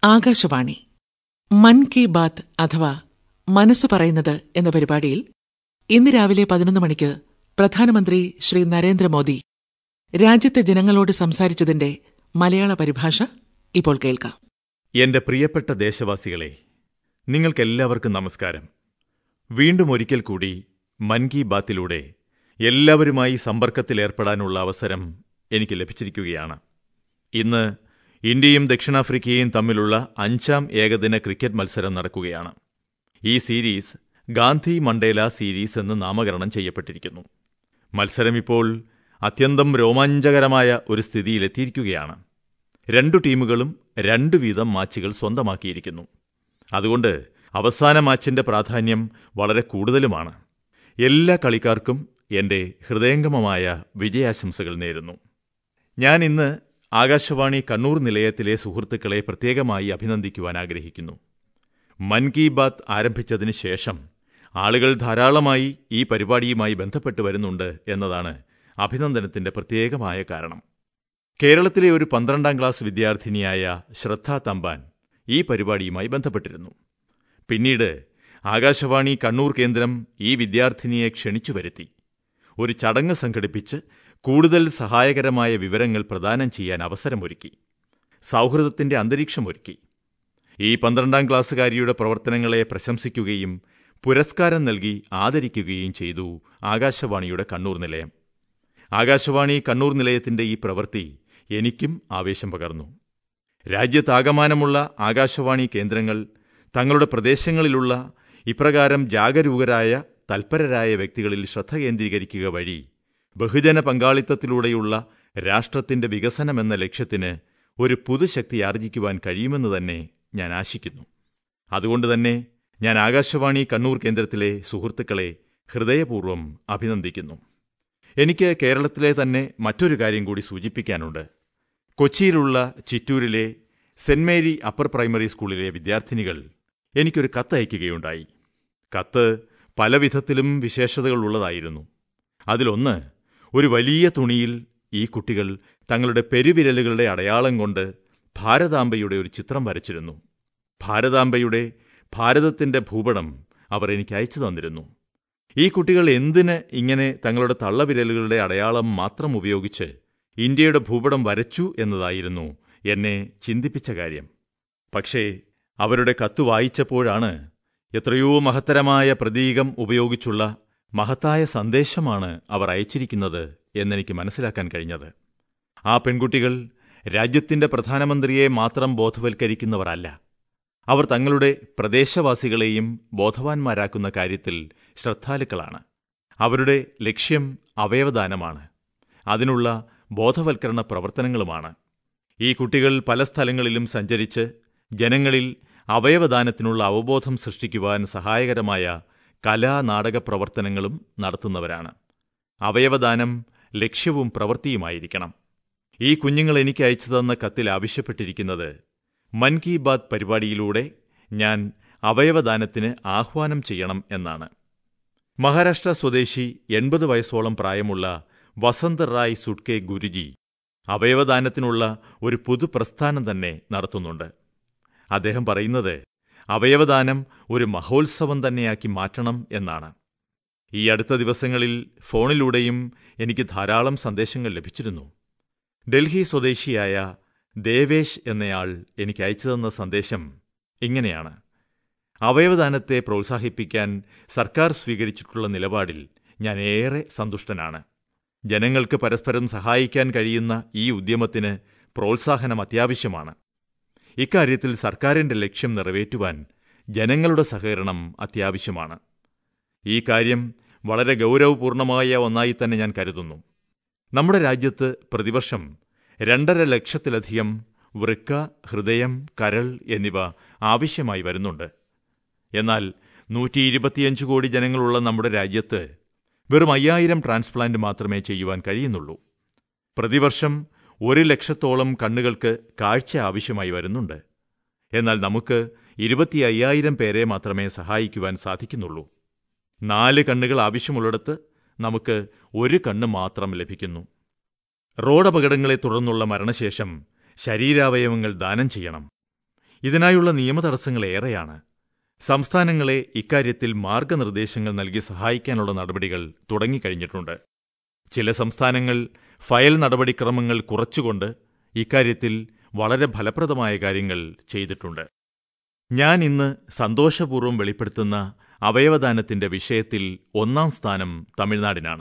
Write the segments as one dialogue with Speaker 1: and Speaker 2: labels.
Speaker 1: ആകാശവാണി മൻ കി ബാത്ത് അഥവാ മനസ്സ് പറയുന്നത് എന്ന പരിപാടിയിൽ ഇന്ന് രാവിലെ പതിനൊന്ന് മണിക്ക് പ്രധാനമന്ത്രി ശ്രീ നരേന്ദ്രമോദി രാജ്യത്തെ ജനങ്ങളോട് സംസാരിച്ചതിന്റെ മലയാള പരിഭാഷ ഇപ്പോൾ കേൾക്കാം
Speaker 2: എന്റെ പ്രിയപ്പെട്ട ദേശവാസികളെ നിങ്ങൾക്കെല്ലാവർക്കും നമസ്കാരം വീണ്ടും ഒരിക്കൽ കൂടി മൻ കി ബാത്തിലൂടെ എല്ലാവരുമായി സമ്പർക്കത്തിലേർപ്പെടാനുള്ള അവസരം എനിക്ക് ലഭിച്ചിരിക്കുകയാണ് ഇന്ന് ഇന്ത്യയും ദക്ഷിണാഫ്രിക്കയും തമ്മിലുള്ള അഞ്ചാം ഏകദിന ക്രിക്കറ്റ് മത്സരം നടക്കുകയാണ് ഈ സീരീസ് ഗാന്ധി മണ്ടേല സീരീസ് എന്ന് നാമകരണം ചെയ്യപ്പെട്ടിരിക്കുന്നു മത്സരം ഇപ്പോൾ അത്യന്തം രോമാഞ്ചകരമായ ഒരു സ്ഥിതിയിലെത്തിയിരിക്കുകയാണ് രണ്ടു ടീമുകളും രണ്ടു വീതം മാച്ചുകൾ സ്വന്തമാക്കിയിരിക്കുന്നു അതുകൊണ്ട് അവസാന മാച്ചിന്റെ പ്രാധാന്യം വളരെ കൂടുതലുമാണ് എല്ലാ കളിക്കാർക്കും എന്റെ ഹൃദയംഗമമായ വിജയാശംസകൾ നേരുന്നു ഞാൻ ഇന്ന് ആകാശവാണി കണ്ണൂർ നിലയത്തിലെ സുഹൃത്തുക്കളെ പ്രത്യേകമായി അഭിനന്ദിക്കുവാൻ ആഗ്രഹിക്കുന്നു മൻ കി ബാത്ത് ആരംഭിച്ചതിന് ശേഷം ആളുകൾ ധാരാളമായി ഈ പരിപാടിയുമായി ബന്ധപ്പെട്ട് വരുന്നുണ്ട് എന്നതാണ് അഭിനന്ദനത്തിന്റെ പ്രത്യേകമായ കാരണം കേരളത്തിലെ ഒരു പന്ത്രണ്ടാം ക്ലാസ് വിദ്യാർത്ഥിനിയായ ശ്രദ്ധ തമ്പാൻ ഈ പരിപാടിയുമായി ബന്ധപ്പെട്ടിരുന്നു പിന്നീട് ആകാശവാണി കണ്ണൂർ കേന്ദ്രം ഈ വിദ്യാർത്ഥിനിയെ ക്ഷണിച്ചു വരുത്തി ഒരു ചടങ്ങ് സംഘടിപ്പിച്ച് കൂടുതൽ സഹായകരമായ വിവരങ്ങൾ പ്രദാനം ചെയ്യാൻ അവസരമൊരുക്കി സൗഹൃദത്തിന്റെ അന്തരീക്ഷമൊരുക്കി ഈ പന്ത്രണ്ടാം ക്ലാസ്സുകാരിയുടെ പ്രവർത്തനങ്ങളെ പ്രശംസിക്കുകയും പുരസ്കാരം നൽകി ആദരിക്കുകയും ചെയ്തു ആകാശവാണിയുടെ കണ്ണൂർ നിലയം ആകാശവാണി കണ്ണൂർ നിലയത്തിന്റെ ഈ പ്രവൃത്തി എനിക്കും ആവേശം പകർന്നു രാജ്യത്താകമാനമുള്ള ആകാശവാണി കേന്ദ്രങ്ങൾ തങ്ങളുടെ പ്രദേശങ്ങളിലുള്ള ഇപ്രകാരം ജാഗരൂകരായ തൽപരരായ വ്യക്തികളിൽ ശ്രദ്ധ കേന്ദ്രീകരിക്കുക വഴി ബഹുജന പങ്കാളിത്തത്തിലൂടെയുള്ള രാഷ്ട്രത്തിന്റെ വികസനമെന്ന ലക്ഷ്യത്തിന് ഒരു പുതുശക്തി ആർജിക്കുവാൻ കഴിയുമെന്ന് തന്നെ ഞാൻ ആശിക്കുന്നു അതുകൊണ്ടുതന്നെ ഞാൻ ആകാശവാണി കണ്ണൂർ കേന്ദ്രത്തിലെ സുഹൃത്തുക്കളെ ഹൃദയപൂർവ്വം അഭിനന്ദിക്കുന്നു എനിക്ക് കേരളത്തിലെ തന്നെ മറ്റൊരു കാര്യം കൂടി സൂചിപ്പിക്കാനുണ്ട് കൊച്ചിയിലുള്ള ചിറ്റൂരിലെ സെന്റ് മേരി അപ്പർ പ്രൈമറി സ്കൂളിലെ വിദ്യാർത്ഥിനികൾ എനിക്കൊരു കത്തയക്കുകയുണ്ടായി കത്ത് പല വിധത്തിലും വിശേഷതകളുള്ളതായിരുന്നു അതിലൊന്ന് ഒരു വലിയ തുണിയിൽ ഈ കുട്ടികൾ തങ്ങളുടെ പെരുവിരലുകളുടെ അടയാളം കൊണ്ട് ഭാരതാംബയുടെ ഒരു ചിത്രം വരച്ചിരുന്നു ഭാരതാംബയുടെ ഭാരതത്തിന്റെ ഭൂപടം അവർ എനിക്ക് അയച്ചു തന്നിരുന്നു ഈ കുട്ടികൾ എന്തിന് ഇങ്ങനെ തങ്ങളുടെ തള്ളവിരലുകളുടെ അടയാളം മാത്രം ഉപയോഗിച്ച് ഇന്ത്യയുടെ ഭൂപടം വരച്ചു എന്നതായിരുന്നു എന്നെ ചിന്തിപ്പിച്ച കാര്യം പക്ഷേ അവരുടെ കത്ത് വായിച്ചപ്പോഴാണ് എത്രയോ മഹത്തരമായ പ്രതീകം ഉപയോഗിച്ചുള്ള മഹത്തായ സന്ദേശമാണ് അവർ അയച്ചിരിക്കുന്നത് എന്നെനിക്ക് മനസ്സിലാക്കാൻ കഴിഞ്ഞത് ആ പെൺകുട്ടികൾ രാജ്യത്തിന്റെ പ്രധാനമന്ത്രിയെ മാത്രം ബോധവൽക്കരിക്കുന്നവരല്ല അവർ തങ്ങളുടെ പ്രദേശവാസികളെയും ബോധവാന്മാരാക്കുന്ന കാര്യത്തിൽ ശ്രദ്ധാലുക്കളാണ് അവരുടെ ലക്ഷ്യം അവയവദാനമാണ് അതിനുള്ള ബോധവൽക്കരണ പ്രവർത്തനങ്ങളുമാണ് ഈ കുട്ടികൾ പല സ്ഥലങ്ങളിലും സഞ്ചരിച്ച് ജനങ്ങളിൽ അവയവദാനത്തിനുള്ള അവബോധം സൃഷ്ടിക്കുവാൻ സഹായകരമായ കലാനാടക പ്രവർത്തനങ്ങളും നടത്തുന്നവരാണ് അവയവദാനം ലക്ഷ്യവും പ്രവൃത്തിയുമായിരിക്കണം ഈ കുഞ്ഞുങ്ങൾ എനിക്ക് അയച്ചു തന്ന കത്തിൽ ആവശ്യപ്പെട്ടിരിക്കുന്നത് മൻ കി ബാത് പരിപാടിയിലൂടെ ഞാൻ അവയവദാനത്തിന് ആഹ്വാനം ചെയ്യണം എന്നാണ് മഹാരാഷ്ട്ര സ്വദേശി എൺപത് വയസ്സോളം പ്രായമുള്ള വസന്ത് റായ് സുഡ്കെ ഗുരുജി അവയവദാനത്തിനുള്ള ഒരു പൊതുപ്രസ്ഥാനം തന്നെ നടത്തുന്നുണ്ട് അദ്ദേഹം പറയുന്നത് അവയവദാനം ഒരു മഹോത്സവം തന്നെയാക്കി മാറ്റണം എന്നാണ് ഈ അടുത്ത ദിവസങ്ങളിൽ ഫോണിലൂടെയും എനിക്ക് ധാരാളം സന്ദേശങ്ങൾ ലഭിച്ചിരുന്നു ഡൽഹി സ്വദേശിയായ ദേവേശ് എന്നയാൾ എനിക്ക് അയച്ചു തന്ന സന്ദേശം ഇങ്ങനെയാണ് അവയവദാനത്തെ പ്രോത്സാഹിപ്പിക്കാൻ സർക്കാർ സ്വീകരിച്ചിട്ടുള്ള നിലപാടിൽ ഞാൻ ഏറെ സന്തുഷ്ടനാണ് ജനങ്ങൾക്ക് പരസ്പരം സഹായിക്കാൻ കഴിയുന്ന ഈ ഉദ്യമത്തിന് പ്രോത്സാഹനം അത്യാവശ്യമാണ് ഇക്കാര്യത്തിൽ സർക്കാരിന്റെ ലക്ഷ്യം നിറവേറ്റുവാൻ ജനങ്ങളുടെ സഹകരണം അത്യാവശ്യമാണ് ഈ കാര്യം വളരെ ഗൗരവപൂർണമായ ഒന്നായി തന്നെ ഞാൻ കരുതുന്നു നമ്മുടെ രാജ്യത്ത് പ്രതിവർഷം രണ്ടര ലക്ഷത്തിലധികം വൃക്ക ഹൃദയം കരൾ എന്നിവ ആവശ്യമായി വരുന്നുണ്ട് എന്നാൽ നൂറ്റി ഇരുപത്തിയഞ്ച് കോടി ജനങ്ങളുള്ള നമ്മുടെ രാജ്യത്ത് വെറും അയ്യായിരം ട്രാൻസ്പ്ലാന്റ് മാത്രമേ ചെയ്യുവാൻ കഴിയുന്നുള്ളൂ പ്രതിവർഷം ഒരു ലക്ഷത്തോളം കണ്ണുകൾക്ക് കാഴ്ച ആവശ്യമായി വരുന്നുണ്ട് എന്നാൽ നമുക്ക് ഇരുപത്തി അയ്യായിരം പേരെ മാത്രമേ സഹായിക്കുവാൻ സാധിക്കുന്നുള്ളൂ നാല് കണ്ണുകൾ ആവശ്യമുള്ളിടത്ത് നമുക്ക് ഒരു കണ്ണ് മാത്രം ലഭിക്കുന്നു റോഡപകടങ്ങളെ തുടർന്നുള്ള മരണശേഷം ശരീരാവയവങ്ങൾ ദാനം ചെയ്യണം ഇതിനായുള്ള നിയമതടസ്സങ്ങൾ ഏറെയാണ് സംസ്ഥാനങ്ങളെ ഇക്കാര്യത്തിൽ മാർഗനിർദ്ദേശങ്ങൾ നൽകി സഹായിക്കാനുള്ള നടപടികൾ തുടങ്ങിക്കഴിഞ്ഞിട്ടുണ്ട് ചില സംസ്ഥാനങ്ങൾ ഫയൽ നടപടിക്രമങ്ങൾ കുറച്ചുകൊണ്ട് ഇക്കാര്യത്തിൽ വളരെ ഫലപ്രദമായ കാര്യങ്ങൾ ചെയ്തിട്ടുണ്ട് ഞാൻ ഇന്ന് സന്തോഷപൂർവ്വം വെളിപ്പെടുത്തുന്ന അവയവദാനത്തിന്റെ വിഷയത്തിൽ ഒന്നാം സ്ഥാനം തമിഴ്നാടിനാണ്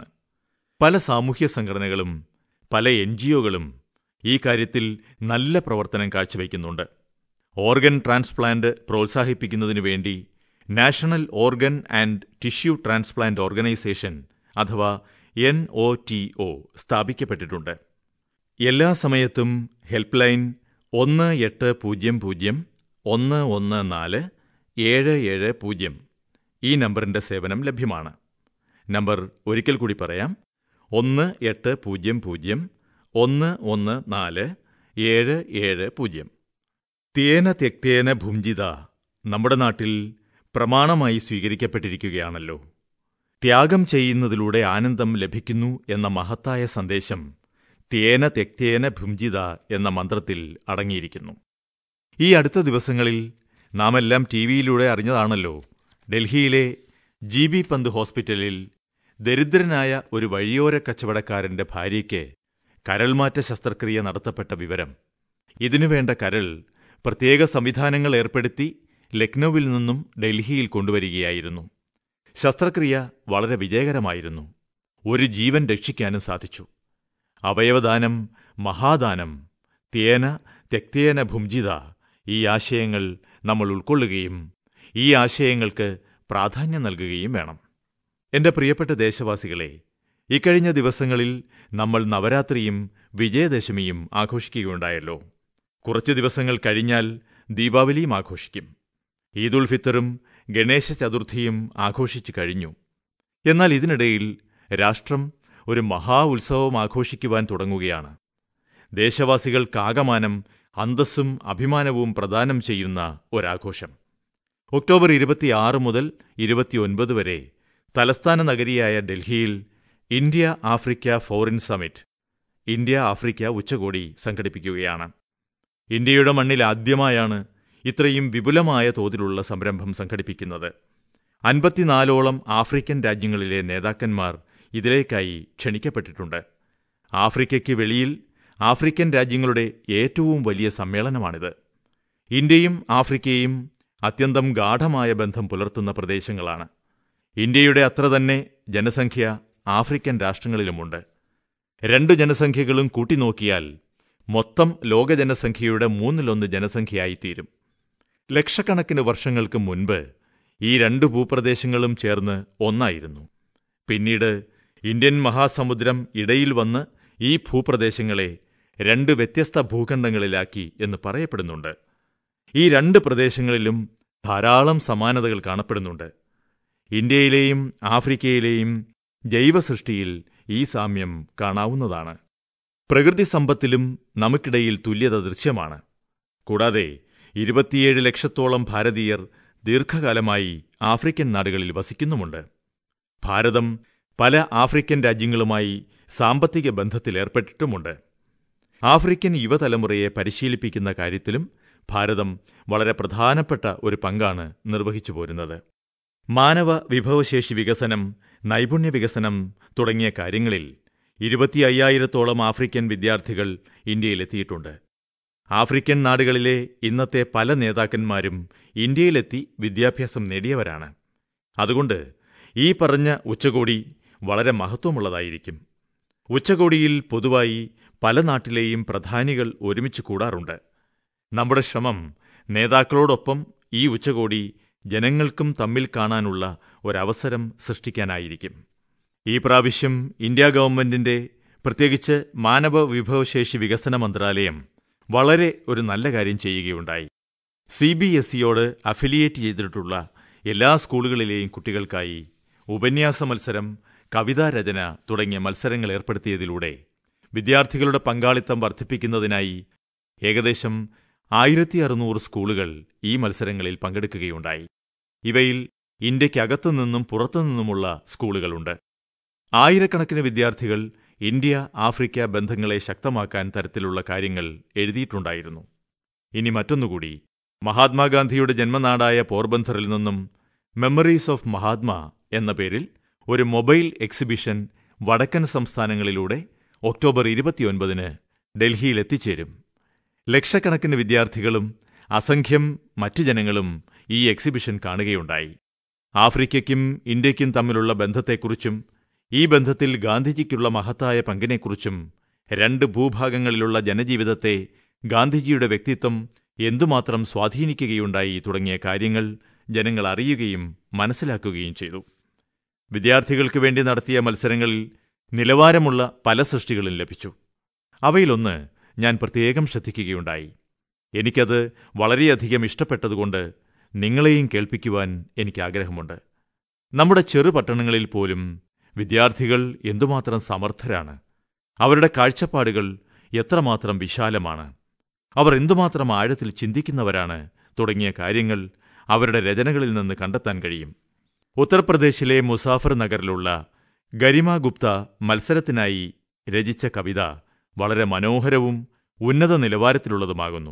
Speaker 2: പല സാമൂഹ്യ സംഘടനകളും പല എൻജിഒകളും ഈ കാര്യത്തിൽ നല്ല പ്രവർത്തനം കാഴ്ചവെക്കുന്നുണ്ട് ഓർഗൻ ട്രാൻസ്പ്ലാന്റ് പ്രോത്സാഹിപ്പിക്കുന്നതിനു വേണ്ടി national organ and tissue transplant organisation അഥവാ എൻ ഒ ടി ഒ സ്ഥാപിക്കപ്പെട്ടിട്ടുണ്ട് എല്ലാ സമയത്തും ഹെൽപ്പ് ലൈൻ ഒന്ന് എട്ട് പൂജ്യം പൂജ്യം ഒന്ന് ഒന്ന് നാല് ഏഴ് ഏഴ് പൂജ്യം ഈ നമ്പറിന്റെ സേവനം ലഭ്യമാണ് നമ്പർ ഒരിക്കൽ കൂടി പറയാം ഒന്ന് എട്ട് പൂജ്യം പൂജ്യം ഒന്ന് ഒന്ന് നാല് ഏഴ് ഏഴ് പൂജ്യം തേന തെക്തേന ഭുഞ്ചിത നമ്മുടെ നാട്ടിൽ പ്രമാണമായി സ്വീകരിക്കപ്പെട്ടിരിക്കുകയാണല്ലോ ത്യാഗം ചെയ്യുന്നതിലൂടെ ആനന്ദം ലഭിക്കുന്നു എന്ന മഹത്തായ സന്ദേശം തേന തെക്തേന ഭുഞ്ചിത എന്ന മന്ത്രത്തിൽ അടങ്ങിയിരിക്കുന്നു ഈ അടുത്ത ദിവസങ്ങളിൽ നാമെല്ലാം ടി വിയിലൂടെ അറിഞ്ഞതാണല്ലോ ഡൽഹിയിലെ ജി ബി പന്ത് ഹോസ്പിറ്റലിൽ ദരിദ്രനായ ഒരു വഴിയോര കച്ചവടക്കാരന്റെ ഭാര്യയ്ക്ക് കരൾമാറ്റ ശസ്ത്രക്രിയ നടത്തപ്പെട്ട വിവരം ഇതിനുവേണ്ട കരൾ പ്രത്യേക സംവിധാനങ്ങൾ ഏർപ്പെടുത്തി ലക്നൌവിൽ നിന്നും ഡൽഹിയിൽ കൊണ്ടുവരികയായിരുന്നു ശസ്ത്രക്രിയ വളരെ വിജയകരമായിരുന്നു ഒരു ജീവൻ രക്ഷിക്കാനും സാധിച്ചു അവയവദാനം മഹാദാനം തേന തെക്തേന ഭുംജിത ഈ ആശയങ്ങൾ നമ്മൾ ഉൾക്കൊള്ളുകയും ഈ ആശയങ്ങൾക്ക് പ്രാധാന്യം നൽകുകയും വേണം എന്റെ പ്രിയപ്പെട്ട ദേശവാസികളെ ഇക്കഴിഞ്ഞ ദിവസങ്ങളിൽ നമ്മൾ നവരാത്രിയും വിജയദശമിയും ആഘോഷിക്കുകയുണ്ടായല്ലോ കുറച്ചു ദിവസങ്ങൾ കഴിഞ്ഞാൽ ദീപാവലിയും ആഘോഷിക്കും ഈദുൽ ഫിത്തറും ഗണേശ ചതുർത്ഥിയും ആഘോഷിച്ചു കഴിഞ്ഞു എന്നാൽ ഇതിനിടയിൽ രാഷ്ട്രം ഒരു മഹാ ഉത്സവം ആഘോഷിക്കുവാൻ തുടങ്ങുകയാണ് ദേശവാസികൾക്കാകമാനം അന്തസ്സും അഭിമാനവും പ്രദാനം ചെയ്യുന്ന ഒരാഘോഷം ഒക്ടോബർ ഇരുപത്തിയാറ് മുതൽ ഇരുപത്തിയൊൻപത് വരെ തലസ്ഥാന നഗരിയായ ഡൽഹിയിൽ India Africa foreign summit India Africa ഉച്ചകോടി സംഘടിപ്പിക്കുകയാണ് ഇന്ത്യയുടെ മണ്ണിൽ ആദ്യമായാണ് ഇത്രയും വിപുലമായ തോതിലുള്ള സംരംഭം സംഘടിപ്പിക്കുന്നത് അൻപത്തിനാലോളം ആഫ്രിക്കൻ രാജ്യങ്ങളിലെ നേതാക്കന്മാർ ഇതിലേക്കായി ക്ഷണിക്കപ്പെട്ടിട്ടുണ്ട് ആഫ്രിക്കയ്ക്ക് വെളിയിൽ ആഫ്രിക്കൻ രാജ്യങ്ങളുടെ ഏറ്റവും വലിയ സമ്മേളനമാണിത് ഇന്ത്യയും ആഫ്രിക്കയും അത്യന്തം ഗാഠമായ ബന്ധം പുലർത്തുന്ന പ്രദേശങ്ങളാണ് ഇന്ത്യയുടെ അത്ര തന്നെ ജനസംഖ്യ ആഫ്രിക്കൻ രാഷ്ട്രങ്ങളിലുമുണ്ട് രണ്ടു ജനസംഖ്യകളും കൂട്ടിനോക്കിയാൽ മൊത്തം ലോകജനസംഖ്യയുടെ മൂന്നിലൊന്ന് ജനസംഖ്യയായിത്തീരും ലക്ഷക്കണക്കിന് വർഷങ്ങൾക്ക് മുൻപ് ഈ രണ്ടു ഭൂപ്രദേശങ്ങളും ചേർന്ന് ഒന്നായിരുന്നു പിന്നീട് ഇന്ത്യൻ മഹാസമുദ്രം ഇടയിൽ വന്ന് ഈ ഭൂപ്രദേശങ്ങളെ രണ്ട് വ്യത്യസ്ത ഭൂഖണ്ഡങ്ങളിലാക്കി എന്ന് പറയപ്പെടുന്നുണ്ട് ഈ രണ്ട് പ്രദേശങ്ങളിലും ധാരാളം സമാനതകൾ കാണപ്പെടുന്നുണ്ട് ഇന്ത്യയിലെയും ആഫ്രിക്കയിലെയും ജൈവസൃഷ്ടിയിൽ ഈ സാമ്യം കാണാവുന്നതാണ് പ്രകൃതി സമ്പത്തിലും നമുക്കിടയിൽ തുല്യത ദൃശ്യമാണ് കൂടാതെ ഇരുപത്തിയേഴ് ലക്ഷത്തോളം ഭാരതീയർ ദീർഘകാലമായി ആഫ്രിക്കൻ നാടുകളിൽ വസിക്കുന്നുമുണ്ട് ഭാരതം പല ആഫ്രിക്കൻ രാജ്യങ്ങളുമായി സാമ്പത്തിക ബന്ധത്തിലേർപ്പെട്ടിട്ടുമുണ്ട് ആഫ്രിക്കൻ യുവതലമുറയെ പരിശീലിപ്പിക്കുന്ന കാര്യത്തിലും ഭാരതം വളരെ പ്രധാനപ്പെട്ട ഒരു പങ്കാണ് നിർവഹിച്ചു പോരുന്നത് മാനവ വിഭവശേഷി വികസനം നൈപുണ്യ വികസനം തുടങ്ങിയ കാര്യങ്ങളിൽ ഇരുപത്തി അയ്യായിരത്തോളം ആഫ്രിക്കൻ വിദ്യാർത്ഥികൾ ഇന്ത്യയിലെത്തിയിട്ടുണ്ട് ആഫ്രിക്കൻ നാടുകളിലെ ഇന്നത്തെ പല നേതാക്കന്മാരും ഇന്ത്യയിലെത്തി വിദ്യാഭ്യാസം നേടിയവരാണ് അതുകൊണ്ട് ഈ പറഞ്ഞ ഉച്ചകോടി വളരെ മഹത്വമുള്ളതായിരിക്കും ഉച്ചകോടിയിൽ പൊതുവായി പല നാട്ടിലെയും പ്രധാനികൾ ഒരുമിച്ച് കൂടാറുണ്ട് നമ്മുടെ ശ്രമം നേതാക്കളോടൊപ്പം ഈ ഉച്ചകോടി ജനങ്ങൾക്കും തമ്മിൽ കാണാനുള്ള ഒരവസരം സൃഷ്ടിക്കാനായിരിക്കും ഈ പ്രാവശ്യം ഇന്ത്യാ ഗവൺമെന്റിന്റെ പ്രത്യേകിച്ച് മാനവ വിഭവശേഷി വികസന മന്ത്രാലയം വളരെ ഒരു നല്ല കാര്യം ചെയ്യുകയുണ്ടായി സി ബി എസ് ഇയോട് അഫിലിയേറ്റ് ചെയ്തിട്ടുള്ള എല്ലാ സ്കൂളുകളിലെയും കുട്ടികൾക്കായി ഉപന്യാസ മത്സരം കവിതാരചന തുടങ്ങിയ മത്സരങ്ങൾ ഏർപ്പെടുത്തിയതിലൂടെ വിദ്യാർത്ഥികളുടെ പങ്കാളിത്തം വർദ്ധിപ്പിക്കുന്നതിനായി ഏകദേശം ആയിരത്തി അറുന്നൂറ് സ്കൂളുകൾ ഈ മത്സരങ്ങളിൽ പങ്കെടുക്കുകയുണ്ടായി ഇവയിൽ ഇന്ത്യയ്ക്കകത്തുനിന്നും പുറത്തുനിന്നുമുള്ള സ്കൂളുകളുണ്ട് ആയിരക്കണക്കിന് വിദ്യാർത്ഥികൾ ഇന്ത്യ ആഫ്രിക്ക ബന്ധങ്ങളെ ശക്തമാക്കാൻ തരത്തിലുള്ള കാര്യങ്ങൾ എഴുതിയിട്ടുണ്ടായിരുന്നു ഇനി മറ്റൊന്നുകൂടി മഹാത്മാഗാന്ധിയുടെ ജന്മനാടായ പോർബന്ധറിൽ നിന്നും മെമ്മറീസ് ഓഫ് മഹാത്മ എന്ന പേരിൽ ഒരു മൊബൈൽ എക്സിബിഷൻ വടക്കൻ സംസ്ഥാനങ്ങളിലൂടെ ഒക്ടോബർ ഇരുപത്തിയൊൻപതിന് ഡൽഹിയിൽ എത്തിച്ചേരും ലക്ഷക്കണക്കിന് വിദ്യാർത്ഥികളും അസംഖ്യം മറ്റു ജനങ്ങളും ഈ എക്സിബിഷൻ കാണുകയുണ്ടായി ആഫ്രിക്കയ്ക്കും ഇന്ത്യയ്ക്കും തമ്മിലുള്ള ബന്ധത്തെക്കുറിച്ചും ഈ ബന്ധത്തിൽ ഗാന്ധിജിക്കുള്ള മഹത്തായ പങ്കിനെക്കുറിച്ചും രണ്ട് ഭൂഭാഗങ്ങളിലുള്ള ജനജീവിതത്തെ ഗാന്ധിജിയുടെ വ്യക്തിത്വം എന്തുമാത്രം സ്വാധീനിക്കുകയുണ്ടായി തുടങ്ങിയ കാര്യങ്ങൾ ജനങ്ങൾ അറിയുകയും മനസ്സിലാക്കുകയും ചെയ്തു വിദ്യാർത്ഥികൾക്ക് വേണ്ടി നടത്തിയ മത്സരങ്ങളിൽ നിലവാരമുള്ള പല സൃഷ്ടികളും ലഭിച്ചു അവയിലൊന്ന് ഞാൻ പ്രത്യേകം ശ്രദ്ധിക്കുകയുണ്ടായി എനിക്കത് വളരെയധികം ഇഷ്ടപ്പെട്ടതുകൊണ്ട് നിങ്ങളെയും കേൾപ്പിക്കുവാൻ എനിക്ക് ആഗ്രഹമുണ്ട് നമ്മുടെ ചെറു പട്ടണങ്ങളിൽ പോലും വിദ്യാർത്ഥികൾ എന്തുമാത്രം സമർത്ഥരാണ് അവരുടെ കാഴ്ചപ്പാടുകൾ എത്രമാത്രം വിശാലമാണ് അവർ എന്തുമാത്രം ആഴത്തിൽ ചിന്തിക്കുന്നവരാണ് തുടങ്ങിയ കാര്യങ്ങൾ അവരുടെ രചനകളിൽ നിന്ന് കണ്ടെത്താൻ കഴിയും ഉത്തർപ്രദേശിലെ മുസാഫർ നഗറിലുള്ള ഗരിമ ഗുപ്ത മത്സരത്തിനായി രചിച്ച കവിത വളരെ മനോഹരവും ഉന്നത നിലവാരത്തിലുള്ളതുമാകുന്നു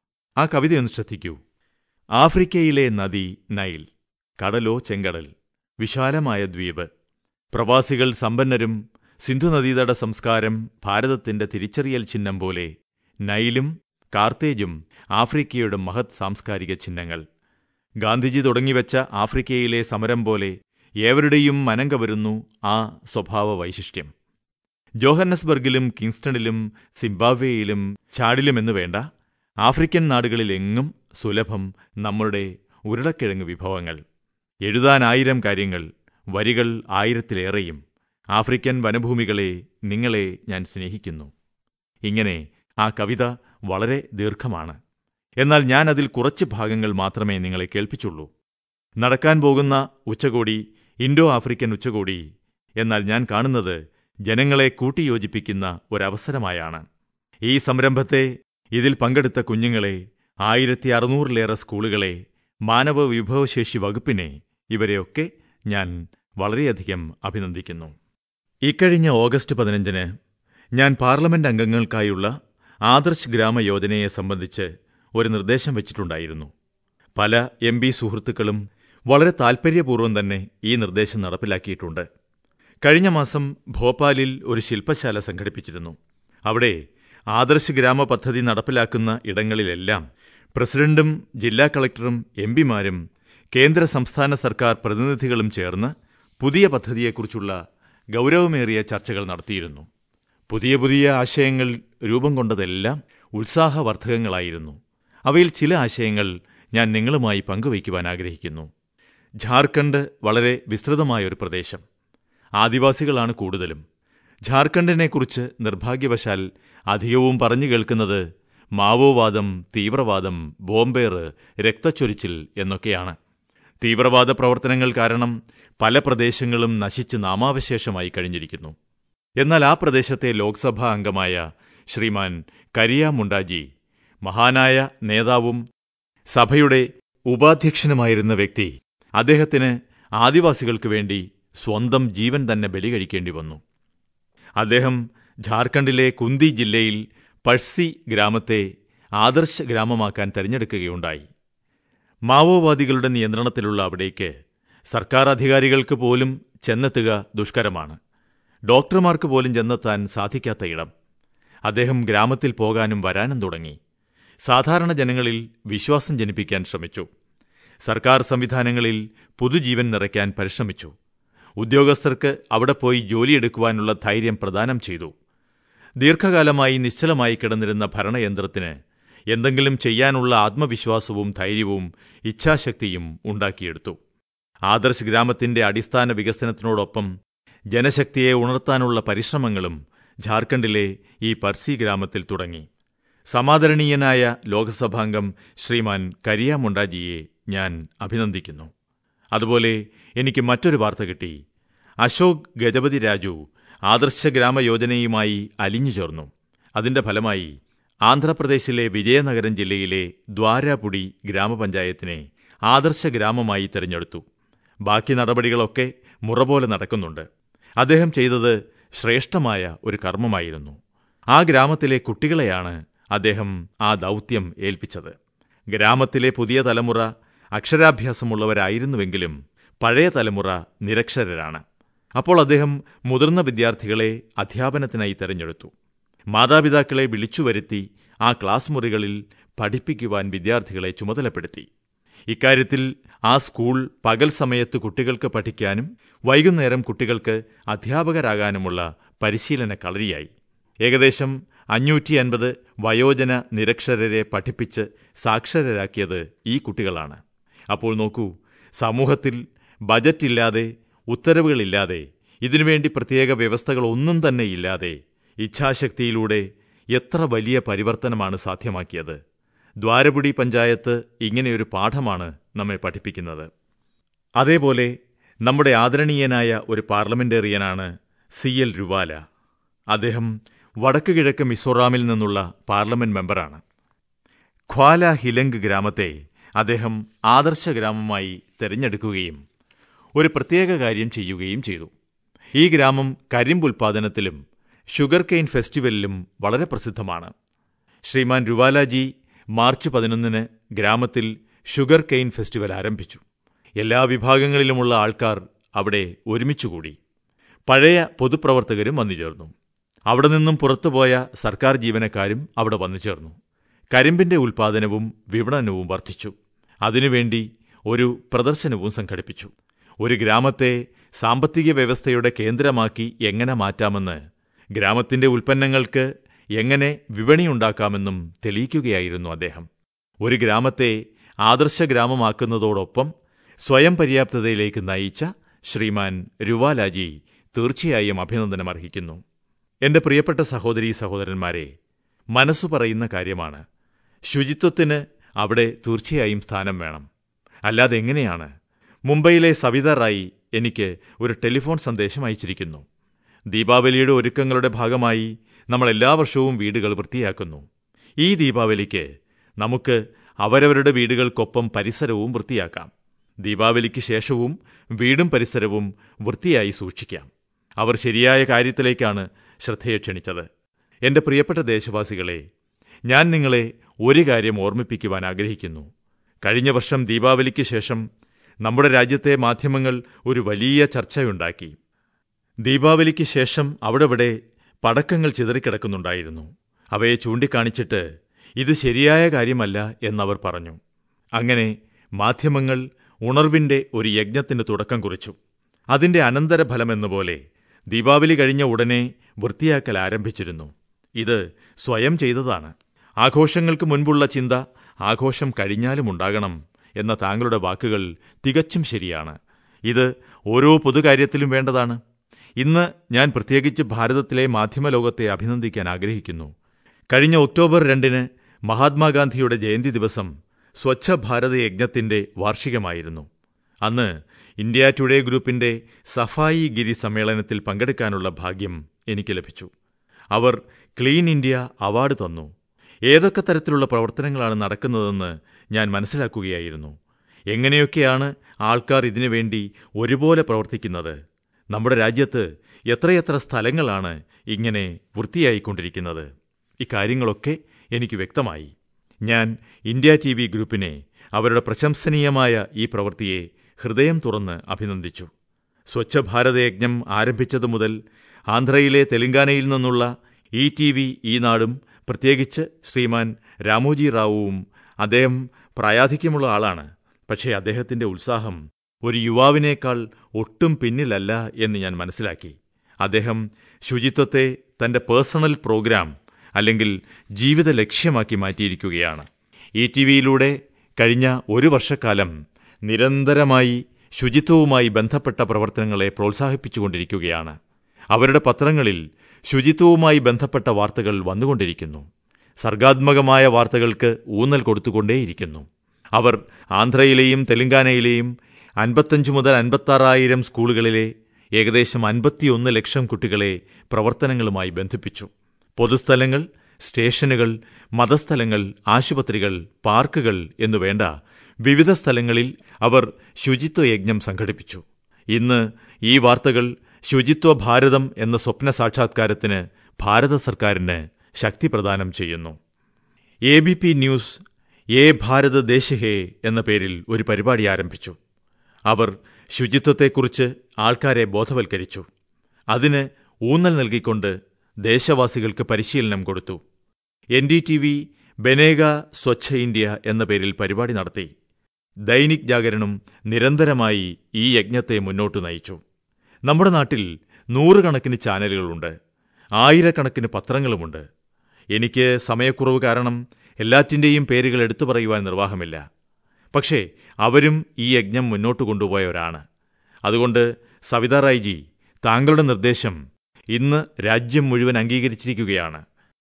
Speaker 2: ആ കവിതയൊന്ന് ശ്രദ്ധിക്കൂ ആഫ്രിക്കയിലെ നദി നൈൽ കടലോ ചെങ്കടൽ വിശാലമായ ദ്വീപ് പ്രവാസികൾ സമ്പന്നരും സിന്ധുനദീതട സംസ്കാരം ഭാരതത്തിന്റെ തിരിച്ചറിയൽ ചിഹ്നം പോലെ നൈലും കാർത്തേജും ആഫ്രിക്കയുടെ മഹത് സാംസ്കാരിക ചിഹ്നങ്ങൾ ഗാന്ധിജി തുടങ്ങിവെച്ച ആഫ്രിക്കയിലെ സമരം പോലെ ഏവരുടെയും മനം കവരുന്നു ആ സ്വഭാവ വൈശിഷ്ട്യം ജോഹന്നസ്ബർഗിലും കിങ്സ്റ്റണിലും സിംബാബ്വേയിലും ചാഡിലുമെന്ന് വേണ്ട ആഫ്രിക്കൻ നാടുകളിലെങ്ങും സുലഭം നമ്മളുടെ ഉരുളക്കിഴങ്ങ് വിഭവങ്ങൾ എഴുതാനായിരം കാര്യങ്ങൾ വരികൾ ആയിരത്തിലേറെയും ആഫ്രിക്കൻ വനഭൂമികളെ നിങ്ങളെ ഞാൻ സ്നേഹിക്കുന്നു ഇങ്ങനെ ആ കവിത വളരെ ദീർഘമാണ് എന്നാൽ ഞാൻ അതിൽ കുറച്ച് ഭാഗങ്ങൾ മാത്രമേ നിങ്ങളെ കേൾപ്പിച്ചുള്ളൂ നടക്കാൻ പോകുന്ന ഉച്ചകോടി ഇൻഡോ ആഫ്രിക്കൻ ഉച്ചകോടി എന്നാൽ ഞാൻ കാണുന്നത് ജനങ്ങളെ കൂട്ടിയോജിപ്പിക്കുന്ന ഒരവസരമായാണ് ഈ സംരംഭത്തെ ഇതിൽ പങ്കെടുത്ത കുഞ്ഞുങ്ങളെ ആയിരത്തി അറുന്നൂറിലേറെ സ്കൂളുകളെ മാനവ വിഭവശേഷി വകുപ്പിനെ ഇവരെയൊക്കെ ഞാൻ വളരെയധികം അഭിനന്ദിക്കുന്നു ഇക്കഴിഞ്ഞ ഓഗസ്റ്റ് പതിനഞ്ചിന് ഞാൻ പാർലമെന്റ് അംഗങ്ങൾക്കായുള്ള ആദർശ് ഗ്രാമ യോജനയെ സംബന്ധിച്ച് ഒരു നിർദ്ദേശം വച്ചിട്ടുണ്ടായിരുന്നു പല എം പി സുഹൃത്തുക്കളും വളരെ താൽപര്യപൂർവ്വം തന്നെ ഈ നിർദ്ദേശം നടപ്പിലാക്കിയിട്ടുണ്ട് കഴിഞ്ഞ മാസം ഭോപ്പാലിൽ ഒരു ശില്പശാല സംഘടിപ്പിച്ചിരുന്നു അവിടെ ആദർശ് ഗ്രാമ പദ്ധതി നടപ്പിലാക്കുന്ന ഇടങ്ങളിലെല്ലാം പ്രസിഡന്റും ജില്ലാ കളക്ടറും എം പിമാരും കേന്ദ്ര സംസ്ഥാന സർക്കാർ പ്രതിനിധികളും ചേർന്ന് പുതിയ പദ്ധതിയെക്കുറിച്ചുള്ള ഗൗരവമേറിയ ചർച്ചകൾ നടത്തിയിരുന്നു പുതിയ പുതിയ ആശയങ്ങൾ രൂപം കൊണ്ടതെല്ലാം ഉത്സാഹവർദ്ധകങ്ങളായിരുന്നു അവയിൽ ചില ആശയങ്ങൾ ഞാൻ നിങ്ങളുമായി പങ്കുവയ്ക്കുവാൻ ആഗ്രഹിക്കുന്നു ഝാർഖണ്ഡ് വളരെ വിസ്തൃതമായ ഒരു പ്രദേശം ആദിവാസികളാണ് കൂടുതലും ഝാർഖണ്ഡിനെക്കുറിച്ച് നിർഭാഗ്യവശാൽ അധികവും പറഞ്ഞു കേൾക്കുന്നത് മാവോവാദം തീവ്രവാദം ബോംബേറ് രക്തച്ചൊരിച്ചിൽ എന്നൊക്കെയാണ് തീവ്രവാദ പ്രവർത്തനങ്ങൾ കാരണം പല പ്രദേശങ്ങളും നശിച്ച് നാമാവശേഷമായി കഴിഞ്ഞിരിക്കുന്നു എന്നാൽ ആ പ്രദേശത്തെ ലോക്സഭാ അംഗമായ ശ്രീമാൻ കരിയ മുണ്ടാജി മഹാനായ നേതാവും സഭയുടെ ഉപാധ്യക്ഷനുമായിരുന്ന വ്യക്തി അദ്ദേഹത്തിന് ആദിവാസികൾക്ക് വേണ്ടി സ്വന്തം ജീവൻ തന്നെ ബലികഴിക്കേണ്ടി വന്നു അദ്ദേഹം ഝാർഖണ്ഡിലെ കുന്തി ജില്ലയിൽ പഴ്സി ഗ്രാമത്തെ ആദർശ ഗ്രാമമാക്കാൻ തെരഞ്ഞെടുക്കുകയുണ്ടായി മാവോവാദികളുടെ നിയന്ത്രണത്തിലുള്ള അവിടേക്ക് സർക്കാർ അധികാരികൾക്ക് പോലും ചെന്നെത്തുക ദുഷ്കരമാണ് ഡോക്ടർമാർക്ക് പോലും ചെന്നെത്താൻ സാധിക്കാത്ത ഇടം അദ്ദേഹം ഗ്രാമത്തിൽ പോകാനും വരാനും തുടങ്ങി സാധാരണ ജനങ്ങളിൽ വിശ്വാസം ജനിപ്പിക്കാൻ ശ്രമിച്ചു സർക്കാർ സംവിധാനങ്ങളിൽ പുതുജീവൻ നിറയ്ക്കാൻ പരിശ്രമിച്ചു ഉദ്യോഗസ്ഥർക്ക് അവിടെ പോയി ജോലിയെടുക്കുവാനുള്ള ധൈര്യം പ്രദാനം ചെയ്തു ദീർഘകാലമായി നിശ്ചലമായി കിടന്നിരുന്ന ഭരണയന്ത്രത്തിന് എന്തെങ്കിലും ചെയ്യാനുള്ള ആത്മവിശ്വാസവും ധൈര്യവും ഇച്ഛാശക്തിയും ഉണ്ടാക്കിയെടുത്തു ആദർശ് ഗ്രാമത്തിന്റെ അടിസ്ഥാന വികസനത്തിനോടൊപ്പം ജനശക്തിയെ ഉണർത്താനുള്ള പരിശ്രമങ്ങളും ഝാർഖണ്ഡിലെ ഈ പർസി ഗ്രാമത്തിൽ തുടങ്ങി സമാദരണീയനായ ലോക്സഭാംഗം ശ്രീമാൻ കരിയ മുണ്ടാജിയെ ഞാൻ അഭിനന്ദിക്കുന്നു അതുപോലെ എനിക്ക് മറ്റൊരു വാർത്ത കിട്ടി അശോക് ഗജപതി രാജു ആദർശ ഗ്രാമ യോജനയുമായി അലിഞ്ഞു ചേർന്നു അതിന്റെ ഫലമായി ആന്ധ്രാപ്രദേശിലെ വിജയനഗരം ജില്ലയിലെ ദ്വാരാപുടി ഗ്രാമപഞ്ചായത്തിനെ ആദർശ ഗ്രാമമായി തെരഞ്ഞെടുത്തു ബാക്കി നടപടികളൊക്കെ മുറപോലെ നടക്കുന്നുണ്ട് അദ്ദേഹം ചെയ്തത് ശ്രേഷ്ഠമായ ഒരു കർമ്മമായിരുന്നു ആ ഗ്രാമത്തിലെ കുട്ടികളെയാണ് അദ്ദേഹം ആ ദൗത്യം ഏൽപ്പിച്ചത് ഗ്രാമത്തിലെ പുതിയ തലമുറ അക്ഷരാഭ്യാസമുള്ളവരായിരുന്നുവെങ്കിലും പഴയ തലമുറ നിരക്ഷരരാണ് അപ്പോൾ അദ്ദേഹം മുതിർന്ന വിദ്യാർത്ഥികളെ അധ്യാപനത്തിനായി തെരഞ്ഞെടുത്തു മാതാപിതാക്കളെ വിളിച്ചുവരുത്തി ആ ക്ലാസ് മുറികളിൽ പഠിപ്പിക്കുവാൻ വിദ്യാർത്ഥികളെ ചുമതലപ്പെടുത്തി ഇക്കാര്യത്തിൽ ആ സ്കൂൾ പകൽ സമയത്ത് കുട്ടികൾക്ക് പഠിക്കാനും വൈകുന്നേരം കുട്ടികൾക്ക് അധ്യാപകരാകാനുമുള്ള പരിശീലന കളരിയായി ഏകദേശം അഞ്ഞൂറ്റി അൻപത് വയോജന നിരക്ഷരരെ പഠിപ്പിച്ച് സാക്ഷരരാക്കിയത് ഈ കുട്ടികളാണ് അപ്പോൾ നോക്കൂ സമൂഹത്തിൽ ബജറ്റില്ലാതെ ഉത്തരവുകളില്ലാതെ ഇതിനുവേണ്ടി പ്രത്യേക വ്യവസ്ഥകളൊന്നും തന്നെ ഇല്ലാതെ ഇച്ഛാശക്തിയിലൂടെ എത്ര വലിയ പരിവർത്തനമാണ് സാധ്യമാക്കിയത് ദ്വാരപുടി പഞ്ചായത്ത് ഇങ്ങനെയൊരു പാഠമാണ് നമ്മെ പഠിപ്പിക്കുന്നത് അതേപോലെ നമ്മുടെ ആദരണീയനായ ഒരു പാർലമെന്റേറിയനാണ് സി എൽ രുവാല അദ്ദേഹം വടക്ക് കിഴക്ക് മിസോറാമിൽ നിന്നുള്ള പാർലമെന്റ് മെമ്പറാണ് ഖ്വാല ഹിലങ്ക് ഗ്രാമത്തെ അദ്ദേഹം ആദർശ ഗ്രാമമായി തെരഞ്ഞെടുക്കുകയും ഒരു പ്രത്യേക കാര്യം ചെയ്യുകയും ചെയ്തു ഈ ഗ്രാമം കരിമ്പ് ഉൽപാദനത്തിലും ഷുഗർ കെയിൻ ഫെസ്റ്റിവലിലും വളരെ പ്രസിദ്ധമാണ് ശ്രീമാൻ രുവാലാജി മാർച്ച് പതിനൊന്നിന് ഗ്രാമത്തിൽ ഷുഗർ കെയിൻ ഫെസ്റ്റിവൽ ആരംഭിച്ചു എല്ലാ വിഭാഗങ്ങളിലുമുള്ള ആൾക്കാർ അവിടെ ഒരുമിച്ചുകൂടി പഴയ പൊതുപ്രവർത്തകരും വന്നുചേർന്നു അവിടെ നിന്നും പുറത്തുപോയ സർക്കാർ ജീവനക്കാരും അവിടെ വന്നുചേർന്നു കരിമ്പിന്റെ ഉൽപാദനവും വിപണനവും വർദ്ധിച്ചു അതിനുവേണ്ടി ഒരു പ്രദർശനവും സംഘടിപ്പിച്ചു ഒരു ഗ്രാമത്തെ സാമ്പത്തിക വ്യവസ്ഥയുടെ കേന്ദ്രമാക്കി എങ്ങനെ മാറ്റാമെന്ന് ഗ്രാമത്തിന്റെ ഉൽപ്പന്നങ്ങൾക്ക് എങ്ങനെ വിപണിയുണ്ടാക്കാമെന്നും തെളിയിക്കുകയായിരുന്നു അദ്ദേഹം ഒരു ഗ്രാമത്തെ ആദർശ ഗ്രാമമാക്കുന്നതോടൊപ്പം സ്വയം പര്യാപ്തതയിലേക്ക് നയിച്ച ശ്രീമാൻ രുവാലാജി തീർച്ചയായും അഭിനന്ദനം അർഹിക്കുന്നു എന്റെ പ്രിയപ്പെട്ട സഹോദരീ സഹോദരന്മാരെ മനസ്സു പറയുന്ന കാര്യമാണ് ശുചിത്വത്തിന് അവിടെ തീർച്ചയായും സ്ഥാനം വേണം അല്ലാതെ എങ്ങനെയാണ് മുംബൈയിലെ സവിത റായി എനിക്ക് ഒരു ടെലിഫോൺ സന്ദേശം അയച്ചിരിക്കുന്നു ദീപാവലിയുടെ ഒരുക്കങ്ങളുടെ ഭാഗമായി നമ്മൾ എല്ലാ വർഷവും വീടുകൾ വൃത്തിയാക്കുന്നു ഈ ദീപാവലിക്ക് നമുക്ക് അവരവരുടെ വീടുകൾക്കൊപ്പം പരിസരവും വൃത്തിയാക്കാം ദീപാവലിക്ക് ശേഷവും വീടും പരിസരവും വൃത്തിയായി സൂക്ഷിക്കാം അവർ ശരിയായ കാര്യത്തിലേക്കാണ് ശ്രദ്ധയെ ക്ഷണിച്ചത് എന്റെ പ്രിയപ്പെട്ട ദേശവാസികളെ ഞാൻ നിങ്ങളെ ഒരു കാര്യം ഓർമ്മിപ്പിക്കുവാൻ ആഗ്രഹിക്കുന്നു കഴിഞ്ഞ വർഷം ദീപാവലിക്ക് ശേഷം നമ്മുടെ രാജ്യത്തെ മാധ്യമങ്ങൾ ഒരു വലിയ ചർച്ചയുണ്ടാക്കി ദീപാവലിക്ക് ശേഷം അവിടെവിടെ പടക്കങ്ങൾ ചിതറിക്കിടക്കുന്നുണ്ടായിരുന്നു അവയെ ചൂണ്ടിക്കാണിച്ചിട്ട് ഇത് ശരിയായ കാര്യമല്ല എന്നവർ പറഞ്ഞു അങ്ങനെ മാധ്യമങ്ങൾ ഉണർവിന്റെ ഒരു യജ്ഞത്തിന് തുടക്കം കുറിച്ചു അതിന്റെ അനന്തരഫലമെന്നപോലെ ദീപാവലി കഴിഞ്ഞ ഉടനെ വൃത്തിയാക്കൽ ആരംഭിച്ചിരുന്നു ഇത് സ്വയം ചെയ്തതാണ് ആഘോഷങ്ങൾക്ക് മുൻപുള്ള ചിന്ത ആഘോഷം കഴിഞ്ഞാലും ഉണ്ടാകണം എന്ന താങ്കളുടെ വാക്കുകൾ തികച്ചും ശരിയാണ് ഇത് ഓരോ പൊതുകാര്യത്തിലും വേണ്ടതാണ് ഇന്ന് ഞാൻ പ്രത്യേകിച്ച് ഭാരതത്തിലെ മാധ്യമലോകത്തെ അഭിനന്ദിക്കാൻ ആഗ്രഹിക്കുന്നു കഴിഞ്ഞ ഒക്ടോബർ രണ്ടിന് മഹാത്മാഗാന്ധിയുടെ ജയന്തി ദിവസം സ്വച്ഛ ഭാരത യജ്ഞത്തിന്റെ വാർഷികമായിരുന്നു അന്ന് ഇന്ത്യ ടുഡേ ഗ്രൂപ്പിന്റെ സഫായി ഗിരി സമ്മേളനത്തിൽ പങ്കെടുക്കാനുള്ള ഭാഗ്യം എനിക്ക് ലഭിച്ചു അവർ ക്ലീൻ ഇന്ത്യ അവാർഡ് തന്നു ഏതൊക്കെ തരത്തിലുള്ള പ്രവർത്തനങ്ങളാണ് നടക്കുന്നതെന്ന് ഞാൻ മനസ്സിലാക്കുകയായിരുന്നു എങ്ങനെയൊക്കെയാണ് ആൾക്കാർ ഇതിനുവേണ്ടി ഒരുപോലെ പ്രവർത്തിക്കുന്നത് നമ്മുടെ രാജ്യത്ത് എത്രയെത്ര സ്ഥലങ്ങളാണ് ഇങ്ങനെ വൃത്തിയായിക്കൊണ്ടിരിക്കുന്നത് ഇക്കാര്യങ്ങളൊക്കെ എനിക്ക് വ്യക്തമായി ഞാൻ ഇന്ത്യ ടി വി ഗ്രൂപ്പിനെ അവരുടെ പ്രശംസനീയമായ ഈ പ്രവൃത്തിയെ ഹൃദയം തുറന്ന് അഭിനന്ദിച്ചു സ്വച്ഛ ഭാരത യജ്ഞം ആരംഭിച്ചതു മുതൽ ആന്ധ്രയിലെ തെലങ്കാനയിൽ നിന്നുള്ള ഇ ടി വി ഈ നാടും പ്രത്യേകിച്ച് ശ്രീമാൻ രാമോജി റാവുവും അദ്ദേഹം പ്രായാധിക്യമുള്ള ആളാണ് പക്ഷേ അദ്ദേഹത്തിന്റെ ഉത്സാഹം ഒരു യുവാവിനേക്കാൾ ഒട്ടും പിന്നിലല്ല എന്ന് ഞാൻ മനസ്സിലാക്കി അദ്ദേഹം ശുചിത്വത്തെ തന്റെ പേഴ്സണൽ പ്രോഗ്രാം അല്ലെങ്കിൽ ജീവിത ലക്ഷ്യമാക്കി മാറ്റിയിരിക്കുകയാണ് ഇ ടി വിയിലൂടെ കഴിഞ്ഞ ഒരു വർഷക്കാലം നിരന്തരമായി ശുചിത്വവുമായി ബന്ധപ്പെട്ട പ്രവർത്തനങ്ങളെ പ്രോത്സാഹിപ്പിച്ചുകൊണ്ടിരിക്കുകയാണ് അവരുടെ പത്രങ്ങളിൽ ശുചിത്വവുമായി ബന്ധപ്പെട്ട വാർത്തകൾ വന്നുകൊണ്ടിരിക്കുന്നു സർഗാത്മകമായ വാർത്തകൾക്ക് ഊന്നൽ കൊടുത്തുകൊണ്ടേയിരിക്കുന്നു അവർ ആന്ധ്രയിലെയും തെലങ്കാനയിലെയും അൻപത്തഞ്ച് മുതൽ അൻപത്താറായിരം സ്കൂളുകളിലെ ഏകദേശം അൻപത്തിയൊന്ന് ലക്ഷം കുട്ടികളെ പ്രവർത്തനങ്ങളുമായി ബന്ധിപ്പിച്ചു പൊതുസ്ഥലങ്ങൾ സ്റ്റേഷനുകൾ മതസ്ഥലങ്ങൾ ആശുപത്രികൾ പാർക്കുകൾ എന്നുവേണ്ട വിവിധ സ്ഥലങ്ങളിൽ അവർ ശുചിത്വ യജ്ഞം സംഘടിപ്പിച്ചു ഇന്ന് ഈ വാർത്തകൾ ശുചിത്വ ഭാരതം എന്ന സ്വപ്ന സാക്ഷാത്കാരത്തിന് ഭാരത സർക്കാരിന് ശക്തി പ്രദാനം ചെയ്യുന്നു എ ബി പി ന്യൂസ് ഏ ഭാരത് ദേശ് ഹേ എന്ന പേരിൽ ഒരു പരിപാടി ആരംഭിച്ചു അവർ ശുചിത്വത്തെക്കുറിച്ച് ആൾക്കാരെ ബോധവൽക്കരിച്ചു അതിന് ഊന്നൽ നൽകിക്കൊണ്ട് ദേശവാസികൾക്ക് പരിശീലനം കൊടുത്തു N D T V Banega Swachh India എന്ന പേരിൽ പരിപാടി നടത്തി ദൈനിക് ജാഗരണം നിരന്തരമായി ഈ യജ്ഞത്തെ മുന്നോട്ട് നയിച്ചു നമ്മുടെ നാട്ടിൽ നൂറുകണക്കിന് ചാനലുകളുണ്ട് ആയിരക്കണക്കിന് പത്രങ്ങളുമുണ്ട് എനിക്ക് സമയക്കുറവ് കാരണം എല്ലാറ്റിൻ്റെയും പേരുകൾ എടുത്തു പറയുവാൻ നിർവാഹമില്ല പക്ഷേ അവരും ഈ യജ്ഞം മുന്നോട്ട് കൊണ്ടുപോയവരാണ് അതുകൊണ്ട് സവിതാറായ്ജി താങ്കളുടെ നിർദ്ദേശം ഇന്ന് രാജ്യം മുഴുവൻ അംഗീകരിച്ചിരിക്കുകയാണ്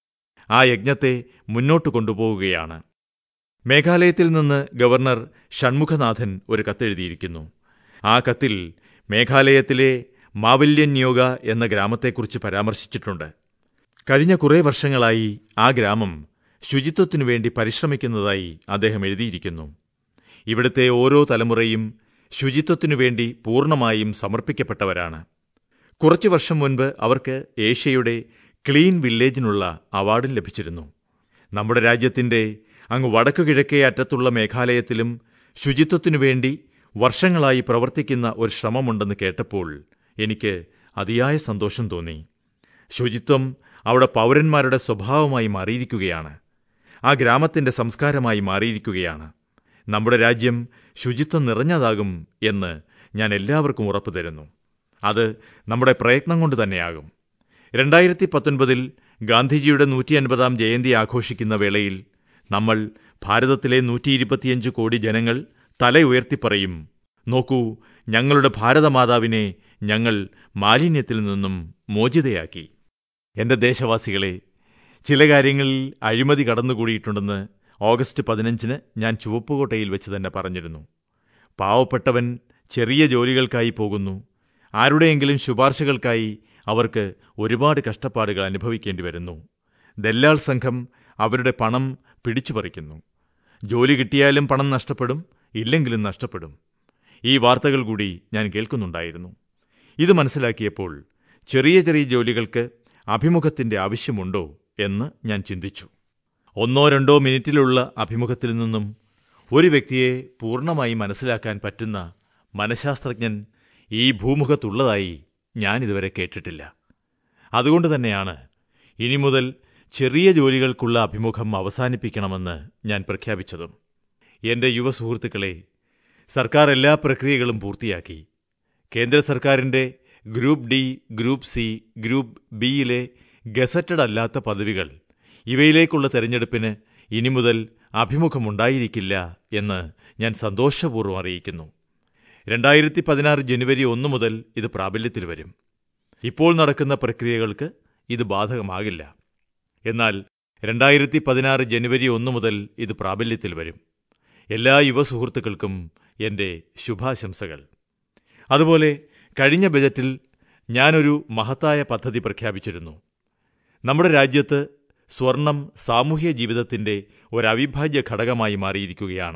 Speaker 2: ആ യജ്ഞത്തെ മുന്നോട്ട് കൊണ്ടുപോവുകയാണ് മേഘാലയത്തിൽ നിന്ന് ഗവർണർ ഷൺമുഖനാഥൻ ഒരു കത്തെഴുതിയിരിക്കുന്നു ആ കത്തിൽ മേഘാലയത്തിലെ മാവല്യന്യോഗ എന്ന ഗ്രാമത്തെക്കുറിച്ച് പരാമർശിച്ചിട്ടുണ്ട് കഴിഞ്ഞ കുറേ വർഷങ്ങളായി ആ ഗ്രാമം ശുചിത്വത്തിനു വേണ്ടി പരിശ്രമിക്കുന്നതായി അദ്ദേഹം എഴുതിയിരിക്കുന്നു ഇവിടുത്തെ ഓരോ തലമുറയും ശുചിത്വത്തിനു വേണ്ടി പൂർണ്ണമായും സമർപ്പിക്കപ്പെട്ടവരാണ് കുറച്ചു വർഷം മുൻപ് അവർക്ക് ഏഷ്യയുടെ ക്ലീൻ വില്ലേജിനുള്ള അവാർഡും ലഭിച്ചിരുന്നു നമ്മുടെ രാജ്യത്തിന്റെ അങ്ങ് വടക്കു കിഴക്കേ അറ്റത്തുള്ള മേഘാലയത്തിലും ശുചിത്വത്തിനു വേണ്ടി വർഷങ്ങളായി പ്രവർത്തിക്കുന്ന ഒരു ശ്രമമുണ്ടെന്ന് കേട്ടപ്പോൾ എനിക്ക് അതിയായ സന്തോഷം തോന്നി ശുചിത്വം അവിടെ പൗരന്മാരുടെ സ്വഭാവമായി മാറിയിരിക്കുകയാണ് ആ ഗ്രാമത്തിന്റെ സംസ്കാരമായി മാറിയിരിക്കുകയാണ് നമ്മുടെ രാജ്യം ശുചിത്വം നിറഞ്ഞതാകും എന്ന് ഞാൻ എല്ലാവർക്കും ഉറപ്പു തരുന്നു അത് നമ്മുടെ പ്രയത്നം കൊണ്ട് തന്നെയാകും രണ്ടായിരത്തി പത്തൊൻപതിൽ ഗാന്ധിജിയുടെ നൂറ്റി അൻപതാം ജയന്തി ആഘോഷിക്കുന്ന വേളയിൽ നമ്മൾ ഭാരതത്തിലെ നൂറ്റി ഇരുപത്തിയഞ്ച് കോടി ജനങ്ങൾ തല ഉയർത്തിപ്പറയും നോക്കൂ ഞങ്ങളുടെ ഭാരതമാതാവിനെ ഞങ്ങൾ മാലിന്യത്തിൽ നിന്നും മോചിതയാക്കി എന്റെ ദേശവാസികളെ ചില കാര്യങ്ങളിൽ അഴിമതി കടന്നുകൂടിയിട്ടുണ്ടെന്ന് ഓഗസ്റ്റ് പതിനഞ്ചിന് ഞാൻ ചുവപ്പുകോട്ടയിൽ വെച്ച് തന്നെ പറഞ്ഞിരുന്നു പാവപ്പെട്ടവൻ ചെറിയ ജോലികൾക്കായി പോകുന്നു ആരുടെയെങ്കിലും ശുപാർശകൾക്കായി അവർക്ക് ഒരുപാട് കഷ്ടപ്പാടുകൾ അനുഭവിക്കേണ്ടി വരുന്നു ദല്ലാൾ സംഘം അവരുടെ പണം പിടിച്ചുപറിക്കുന്നു ജോലി കിട്ടിയാലും പണം നഷ്ടപ്പെടും ഇല്ലെങ്കിലും നഷ്ടപ്പെടും ഈ വാർത്തകൾ കൂടി ഞാൻ കേൾക്കുന്നുണ്ടായിരുന്നു ഇത് മനസ്സിലാക്കിയപ്പോൾ ചെറിയ ചെറിയ ജോലികൾക്ക് അഭിമുഖത്തിന്റെ ആവശ്യമുണ്ടോ എന്ന് ഞാൻ ചിന്തിച്ചു ഒന്നോ രണ്ടോ മിനിറ്റിലുള്ള അഭിമുഖത്തിൽ നിന്നും ഒരു വ്യക്തിയെ പൂർണ്ണമായി മനസ്സിലാക്കാൻ പറ്റുന്ന മനഃശാസ്ത്രജ്ഞൻ ഈ ഭൂമുഖത്തുള്ളതായി ഞാനിതുവരെ കേട്ടിട്ടില്ല അതുകൊണ്ട് തന്നെയാണ് ഇനി മുതൽ ചെറിയ ജോലികൾക്കുള്ള അഭിമുഖം അവസാനിപ്പിക്കണമെന്ന് ഞാൻ പ്രഖ്യാപിച്ചതും എന്റെ യുവ സുഹൃത്തുക്കളെ സർക്കാർ എല്ലാ പ്രക്രിയകളും പൂർത്തിയാക്കി കേന്ദ്ര സർക്കാരിന്റെ group D group C group ബിയിലെ ഗസറ്റഡ് അല്ലാത്ത പദവികൾ ഇവയിലേക്കുള്ള തെരഞ്ഞെടുപ്പിന് ഇനി മുതൽ അഭിമുഖമുണ്ടായിരിക്കില്ല എന്ന് ഞാൻ സന്തോഷപൂർവ്വം അറിയിക്കുന്നു രണ്ടായിരത്തി പതിനാറ് ജനുവരി ഒന്ന് മുതൽ ഇത് പ്രാബല്യത്തിൽ വരും ഇപ്പോൾ നടക്കുന്ന പ്രക്രിയകൾക്ക് ഇത് ബാധകമാകില്ല എന്നാൽ രണ്ടായിരത്തി പതിനാറ് ജനുവരി ഒന്ന് മുതൽ ഇത് പ്രാബല്യത്തിൽ വരും എല്ലാ യുവ സുഹൃത്തുക്കൾക്കും എന്റെ ശുഭാശംസകൾ അതുപോലെ കഴിഞ്ഞ ബജറ്റിൽ ഞാനൊരു മഹത്തായ പദ്ധതി പ്രഖ്യാപിച്ചിരുന്നു നമ്മുടെ രാജ്യത്ത് സ്വർണം സാമൂഹ്യ ജീവിതത്തിന്റെ ഒരു അവിഭാജ്യ ഘടകമായി മാറിയിരിക്കുകയാണ്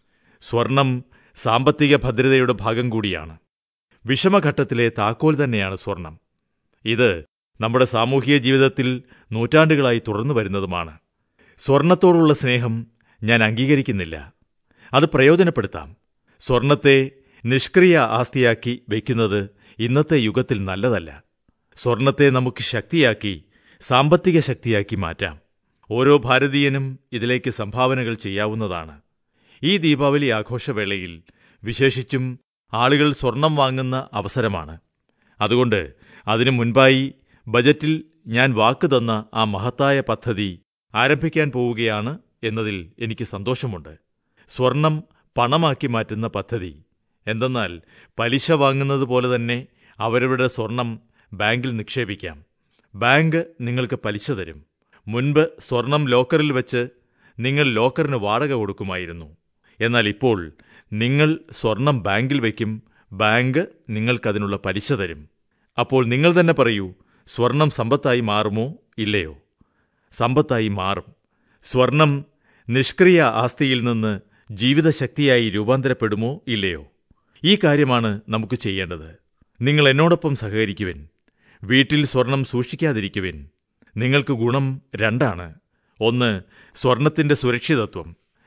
Speaker 2: സ്വർണം സാമ്പത്തിക ഭദ്രതയുടെ ഭാഗം കൂടിയാണ് വിഷമഘട്ടത്തിലെ താക്കോൽ തന്നെയാണ് സ്വർണം ഇത് നമ്മുടെ സാമൂഹിക ജീവിതത്തിൽ നൂറ്റാണ്ടുകളായി തുടർന്നു വരുന്നതുമാണ് സ്വർണത്തോടുള്ള സ്നേഹം ഞാൻ അംഗീകരിക്കുന്നില്ല അത് പ്രയോജനപ്പെടുത്താം സ്വർണത്തെ നിഷ്ക്രിയ ആസ്തിയാക്കി വയ്ക്കുന്നത് ഇന്നത്തെ യുഗത്തിൽ നല്ലതല്ല സ്വർണത്തെ നമുക്ക് ശക്തിയാക്കി സാമ്പത്തിക ശക്തിയാക്കി മാറ്റാം ഓരോ ഭാരതീയനും ഇതിലേക്ക് സംഭാവനകൾ ചെയ്യാവുന്നതാണ് ഈ ദീപാവലി ആഘോഷവേളയിൽ വിശേഷിച്ചും ആളുകൾ സ്വർണം വാങ്ങുന്ന അവസരമാണ് അതുകൊണ്ട് അതിനു മുൻപായി ബജറ്റിൽ ഞാൻ വാക്ക് തന്ന ആ മഹത്തായ പദ്ധതി ആരംഭിക്കാൻ പോവുകയാണ് എന്നതിൽ എനിക്ക് സന്തോഷമുണ്ട് സ്വർണം പണമാക്കി മാറ്റുന്ന പദ്ധതി എന്തെന്നാൽ പലിശ വാങ്ങുന്നത് പോലെ തന്നെ അവരവരുടെ സ്വർണം ബാങ്കിൽ നിക്ഷേപിക്കാം ബാങ്ക് നിങ്ങൾക്ക് പലിശ തരും മുൻപ് സ്വർണം ലോക്കറിൽ വെച്ച് നിങ്ങൾ ലോക്കറിന് വാടക കൊടുക്കുമായിരുന്നു എന്നാൽ ഇപ്പോൾ നിങ്ങൾ സ്വർണം ബാങ്കിൽ വയ്ക്കും ബാങ്ക് നിങ്ങൾക്കതിനുള്ള പലിശ തരും അപ്പോൾ നിങ്ങൾ തന്നെ പറയൂ സ്വർണം സമ്പത്തായി മാറുമോ ഇല്ലയോ സമ്പത്തായി മാറും സ്വർണം നിഷ്ക്രിയ ആസ്തിയിൽ നിന്ന് ജീവിതശക്തിയായി രൂപാന്തരപ്പെടുമോ ഇല്ലയോ ഈ കാര്യമാണ് നമുക്ക് ചെയ്യേണ്ടത് നിങ്ങൾ എന്നോടൊപ്പം സഹകരിക്കുവിൻ വീട്ടിൽ സ്വർണം സൂക്ഷിക്കാതിരിക്കുവിൻ നിങ്ങൾക്ക് ഗുണം രണ്ടാണ് ഒന്ന് സ്വർണത്തിന്റെ സുരക്ഷിതത്വം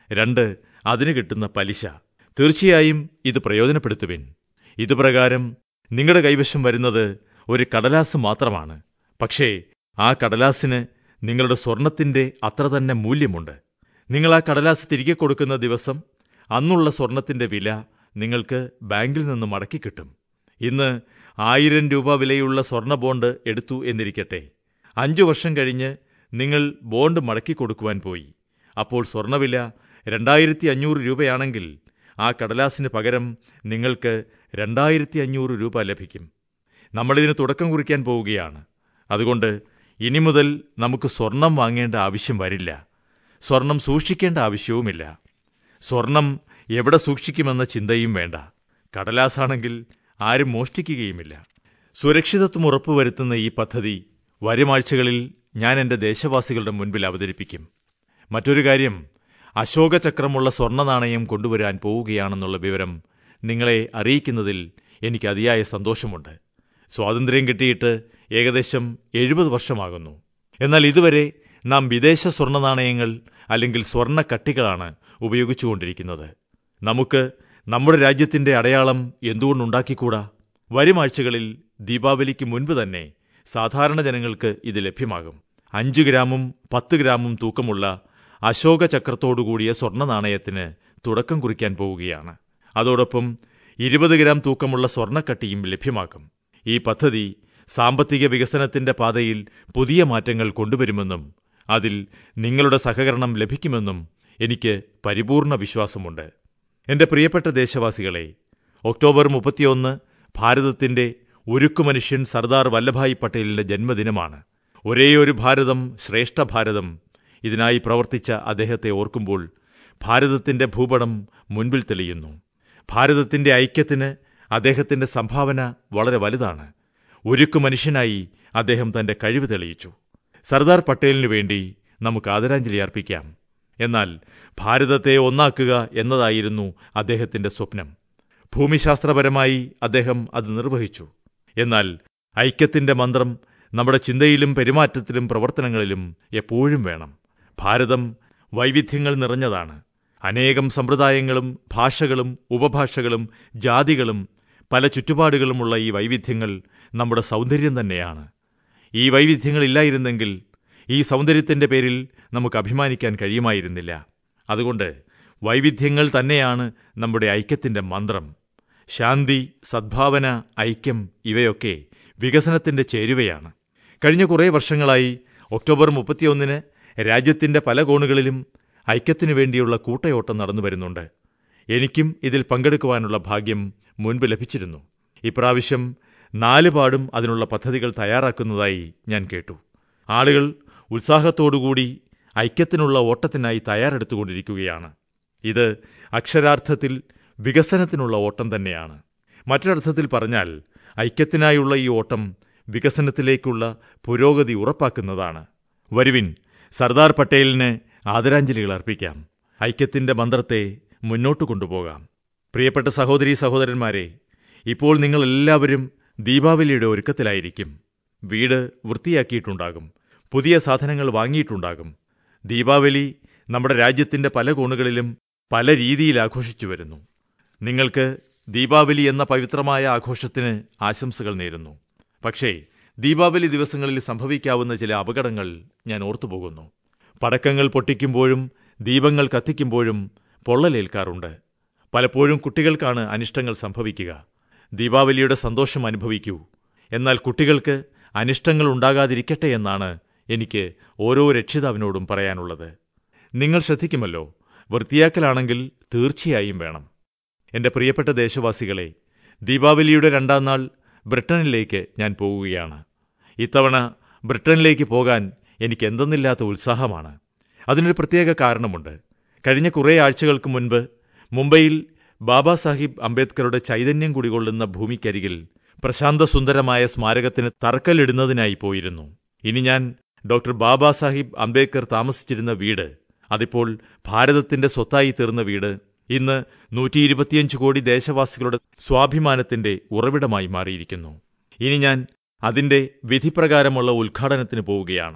Speaker 2: രണ്ട് അതിന് കിട്ടുന്ന പലിശ തീർച്ചയായും ഇത് പ്രയോജനപ്പെടുത്തുവിൻ ഇതുപ്രകാരം നിങ്ങളുടെ കൈവശം വരുന്നത് ഒരു കടലാസ് മാത്രമാണ് പക്ഷേ ആ കടലാസിന് നിങ്ങളുടെ സ്വർണത്തിന്റെ അത്ര തന്നെ മൂല്യമുണ്ട് നിങ്ങൾ ആ കടലാസ് തിരികെ കൊടുക്കുന്ന ദിവസം അന്നുള്ള സ്വർണത്തിന്റെ വില നിങ്ങൾക്ക് ബാങ്കിൽ നിന്ന് മടക്കി കിട്ടും ഇന്ന് ആയിരം രൂപ വിലയുള്ള സ്വർണ്ണ ബോണ്ട് എടുത്തു എന്നിരിക്കട്ടെ അഞ്ചു വർഷം കഴിഞ്ഞ് നിങ്ങൾ ബോണ്ട് മടക്കി കൊടുക്കുവാൻ പോയി അപ്പോൾ സ്വർണ്ണവില രണ്ടായിരത്തി അഞ്ഞൂറ് രൂപയാണെങ്കിൽ ആ കടലാസിന് പകരം നിങ്ങൾക്ക് രണ്ടായിരത്തി അഞ്ഞൂറ് രൂപ ലഭിക്കും നമ്മളിതിന് തുടക്കം കുറിക്കാൻ പോവുകയാണ് അതുകൊണ്ട് ഇനി മുതൽ നമുക്ക് സ്വർണം വാങ്ങേണ്ട ആവശ്യം വരില്ല സ്വർണം സൂക്ഷിക്കേണ്ട ആവശ്യവുമില്ല സ്വർണം എവിടെ സൂക്ഷിക്കുമെന്ന ചിന്തയും വേണ്ട കടലാസാണെങ്കിൽ ആരും മോഷ്ടിക്കുകയുമില്ല സുരക്ഷിതത്വം ഉറപ്പുവരുത്തുന്ന ഈ പദ്ധതി വരുമാഴ്ചകളിൽ ഞാൻ എൻ്റെ ദേശവാസികളുടെ മുൻപിൽ അവതരിപ്പിക്കും മറ്റൊരു കാര്യം അശോകചക്രമുള്ള സ്വർണ്ണ നാണയം കൊണ്ടുവരാൻ പോവുകയാണെന്നുള്ള വിവരം നിങ്ങളെ അറിയിക്കുന്നതിൽ എനിക്ക് അതിയായ സന്തോഷമുണ്ട് സ്വാതന്ത്ര്യം കിട്ടിയിട്ട് ഏകദേശം എഴുപത് വർഷമാകുന്നു എന്നാൽ ഇതുവരെ നാം വിദേശ സ്വർണ്ണ നാണയങ്ങൾ അല്ലെങ്കിൽ സ്വർണ്ണ കട്ടികളാണ് ഉപയോഗിച്ചുകൊണ്ടിരിക്കുന്നത് നമുക്ക് നമ്മുടെ രാജ്യത്തിന്റെ അടയാളം എന്തുകൊണ്ടുണ്ടാക്കിക്കൂടാ വരും ആഴ്ചകളിൽ ദീപാവലിക്ക് മുൻപ് തന്നെ സാധാരണ ജനങ്ങൾക്ക് ഇത് ലഭ്യമാകും അഞ്ച് ഗ്രാമും പത്ത് ഗ്രാമും തൂക്കമുള്ള അശോക ചക്രത്തോടുകൂടിയ സ്വർണ്ണ നാണയത്തിന് തുടക്കം കുറിക്കാൻ പോവുകയാണ് അതോടൊപ്പം ഇരുപത് ഗ്രാം തൂക്കമുള്ള സ്വർണ്ണക്കട്ടിയും ലഭ്യമാക്കും ഈ പദ്ധതി സാമ്പത്തിക വികസനത്തിന്റെ പാതയിൽ പുതിയ മാറ്റങ്ങൾ കൊണ്ടുവരുമെന്നും അതിൽ നിങ്ങളുടെ സഹകരണം ലഭിക്കുമെന്നും എനിക്ക് പരിപൂർണ വിശ്വാസമുണ്ട് എന്റെ പ്രിയപ്പെട്ട ദേശവാസികളെ ഒക്ടോബർ മുപ്പത്തിയൊന്ന് ഭാരതത്തിന്റെ ഉരുക്കുമനുഷ്യൻ സർദാർ വല്ലഭായ് പട്ടേലിന്റെ ജന്മദിനമാണ് ഒരേയൊരു ഭാരതം ശ്രേഷ്ഠ ഭാരതം ഇതിനായി പ്രവർത്തിച്ച അദ്ദേഹത്തെ ഓർക്കുമ്പോൾ ഭാരതത്തിന്റെ ഭൂപടം മുൻപിൽ തെളിയുന്നു ഭാരതത്തിന്റെ ഐക്യത്തിന് അദ്ദേഹത്തിന്റെ സംഭാവന വളരെ വലുതാണ് ഒരുക്കു മനുഷ്യനായി അദ്ദേഹം തന്റെ കഴിവ് തെളിയിച്ചു സർദാർ പട്ടേലിനു വേണ്ടി നമുക്ക് ആദരാഞ്ജലി അർപ്പിക്കാം എന്നാൽ ഭാരതത്തെ ഒന്നാക്കുക എന്നതായിരുന്നു അദ്ദേഹത്തിന്റെ സ്വപ്നം ഭൂമിശാസ്ത്രപരമായി അദ്ദേഹം അത് നിർവഹിച്ചു എന്നാൽ ഐക്യത്തിന്റെ മന്ത്രം നമ്മുടെ ചിന്തയിലും പെരുമാറ്റത്തിലും പ്രവർത്തനങ്ങളിലും എപ്പോഴും വേണം ഭാരതം വൈവിധ്യങ്ങൾ നിറഞ്ഞതാണ് അനേകം സമ്പ്രദായങ്ങളും ഭാഷകളും ഉപഭാഷകളും ജാതികളും പല ചുറ്റുപാടുകളുമുള്ള ഈ വൈവിധ്യങ്ങൾ നമ്മുടെ സൗന്ദര്യം തന്നെയാണ് ഈ വൈവിധ്യങ്ങളില്ലായിരുന്നെങ്കിൽ ഈ സൗന്ദര്യത്തിന്റെ പേരിൽ നമുക്ക് അഭിമാനിക്കാൻ കഴിയുമായിരുന്നില്ല അതുകൊണ്ട് വൈവിധ്യങ്ങൾ തന്നെയാണ് നമ്മുടെ ഐക്യത്തിന്റെ മന്ത്രം ശാന്തി സദ്ഭാവന ഐക്യം ഇവയൊക്കെ വികസനത്തിന്റെ ചേരുവയാണ് കഴിഞ്ഞ കുറേ വർഷങ്ങളായി ഒക്ടോബർ മുപ്പത്തിയൊന്നിന് രാജ്യത്തിന്റെ പല കോണുകളിലും ഐക്യത്തിനു വേണ്ടിയുള്ള കൂട്ടയോട്ടം നടന്നു വരുന്നുണ്ട് എനിക്കും ഇതിൽ പങ്കെടുക്കുവാനുള്ള ഭാഗ്യം മുൻപ് ലഭിച്ചിരുന്നു ഇപ്രാവശ്യം നാലുപാടും അതിനുള്ള പദ്ധതികൾ തയ്യാറാക്കുന്നതായി ഞാൻ കേട്ടു ആളുകൾ ഉത്സാഹത്തോടുകൂടി ഐക്യത്തിനുള്ള ഓട്ടത്തിനായി തയ്യാറെടുത്തുകൊണ്ടിരിക്കുകയാണ് ഇത് അക്ഷരാർത്ഥത്തിൽ വികസനത്തിനുള്ള ഓട്ടം തന്നെയാണ് മറ്റൊരർത്ഥത്തിൽ പറഞ്ഞാൽ ഐക്യത്തിനായുള്ള ഈ ഓട്ടം വികസനത്തിലേക്കുള്ള പുരോഗതി ഉറപ്പാക്കുന്നതാണ് വരുവിൻ സർദാർ പട്ടേലിന് ആദരാഞ്ജലികൾ അർപ്പിക്കാം ഐക്യത്തിന്റെ മന്ത്രത്തെ മുന്നോട്ട് കൊണ്ടുപോകാം പ്രിയപ്പെട്ട സഹോദരീ സഹോദരന്മാരെ ഇപ്പോൾ നിങ്ങൾ എല്ലാവരും ദീപാവലിയുടെ ഒരുക്കത്തിലായിരിക്കും വീട് വൃത്തിയാക്കിയിട്ടുണ്ടാകും പുതിയ സാധനങ്ങൾ വാങ്ങിയിട്ടുണ്ടാകും ദീപാവലി നമ്മുടെ രാജ്യത്തിന്റെ പല കോണുകളിലും പല രീതിയിൽ ആഘോഷിച്ചു വരുന്നു നിങ്ങൾക്ക് ദീപാവലി എന്ന പവിത്രമായ ആഘോഷത്തിന് ആശംസകൾ നേരുന്നു പക്ഷേ ദീപാവലി ദിവസങ്ങളിൽ സംഭവിക്കാവുന്ന ചില അപകടങ്ങൾ ഞാൻ ഓർത്തുപോകുന്നു പടക്കങ്ങൾ പൊട്ടിക്കുമ്പോഴും ദീപങ്ങൾ കത്തിക്കുമ്പോഴും പൊള്ളലേൽക്കാറുണ്ട് പലപ്പോഴും കുട്ടികൾക്കാണ് അനിഷ്ടങ്ങൾ സംഭവിക്കുക ദീപാവലിയുടെ സന്തോഷം അനുഭവിക്കൂ എന്നാൽ കുട്ടികൾക്ക് അനിഷ്ടങ്ങൾ ഉണ്ടാകാതിരിക്കട്ടെ എന്നാണ് എനിക്ക് ഓരോ രക്ഷിതാവിനോടും പറയാനുള്ളത് നിങ്ങൾ ശ്രദ്ധിക്കുമല്ലോ വൃത്തിയാക്കലാണെങ്കിൽ തീർച്ചയായും വേണം എന്റെ പ്രിയപ്പെട്ട ദേശവാസികളെ ദീപാവലിയുടെ രണ്ടാം നാൾ ബ്രിട്ടനിലേക്ക് ഞാൻ പോവുകയാണ് ഇത്തവണ ബ്രിട്ടനിലേക്ക് പോകാൻ എനിക്ക് എന്തെന്നില്ലാത്ത ഉത്സാഹമാണ് അതിനൊരു പ്രത്യേക കാരണമുണ്ട് കഴിഞ്ഞ കുറേ ആഴ്ചകൾക്ക് മുൻപ് മുംബൈയിൽ ബാബാ സാഹിബ് അംബേദ്കറുടെ ചൈതന്യം കുടികൊള്ളുന്ന ഭൂമിക്കരികിൽ പ്രശാന്തസുന്ദരമായ സ്മാരകത്തിന് തറക്കല്ലിടുന്നതിനായി പോയിരുന്നു ഇനി ഞാൻ ഡോക്ടർ ബാബാ സാഹിബ് അംബേദ്കർ താമസിച്ചിരുന്ന വീട് അതിപ്പോൾ ഭാരതത്തിന്റെ സ്വത്തായി തീർന്ന വീട് ഇന്ന് നൂറ്റി ഇരുപത്തിയഞ്ച് കോടി ദേശവാസികളുടെ സ്വാഭിമാനത്തിന്റെ ഉറവിടമായി മാറിയിരിക്കുന്നു ഇനി ഞാൻ അതിന്റെ വിധിപ്രകാരമുള്ള ഉദ്ഘാടനത്തിന് പോവുകയാണ്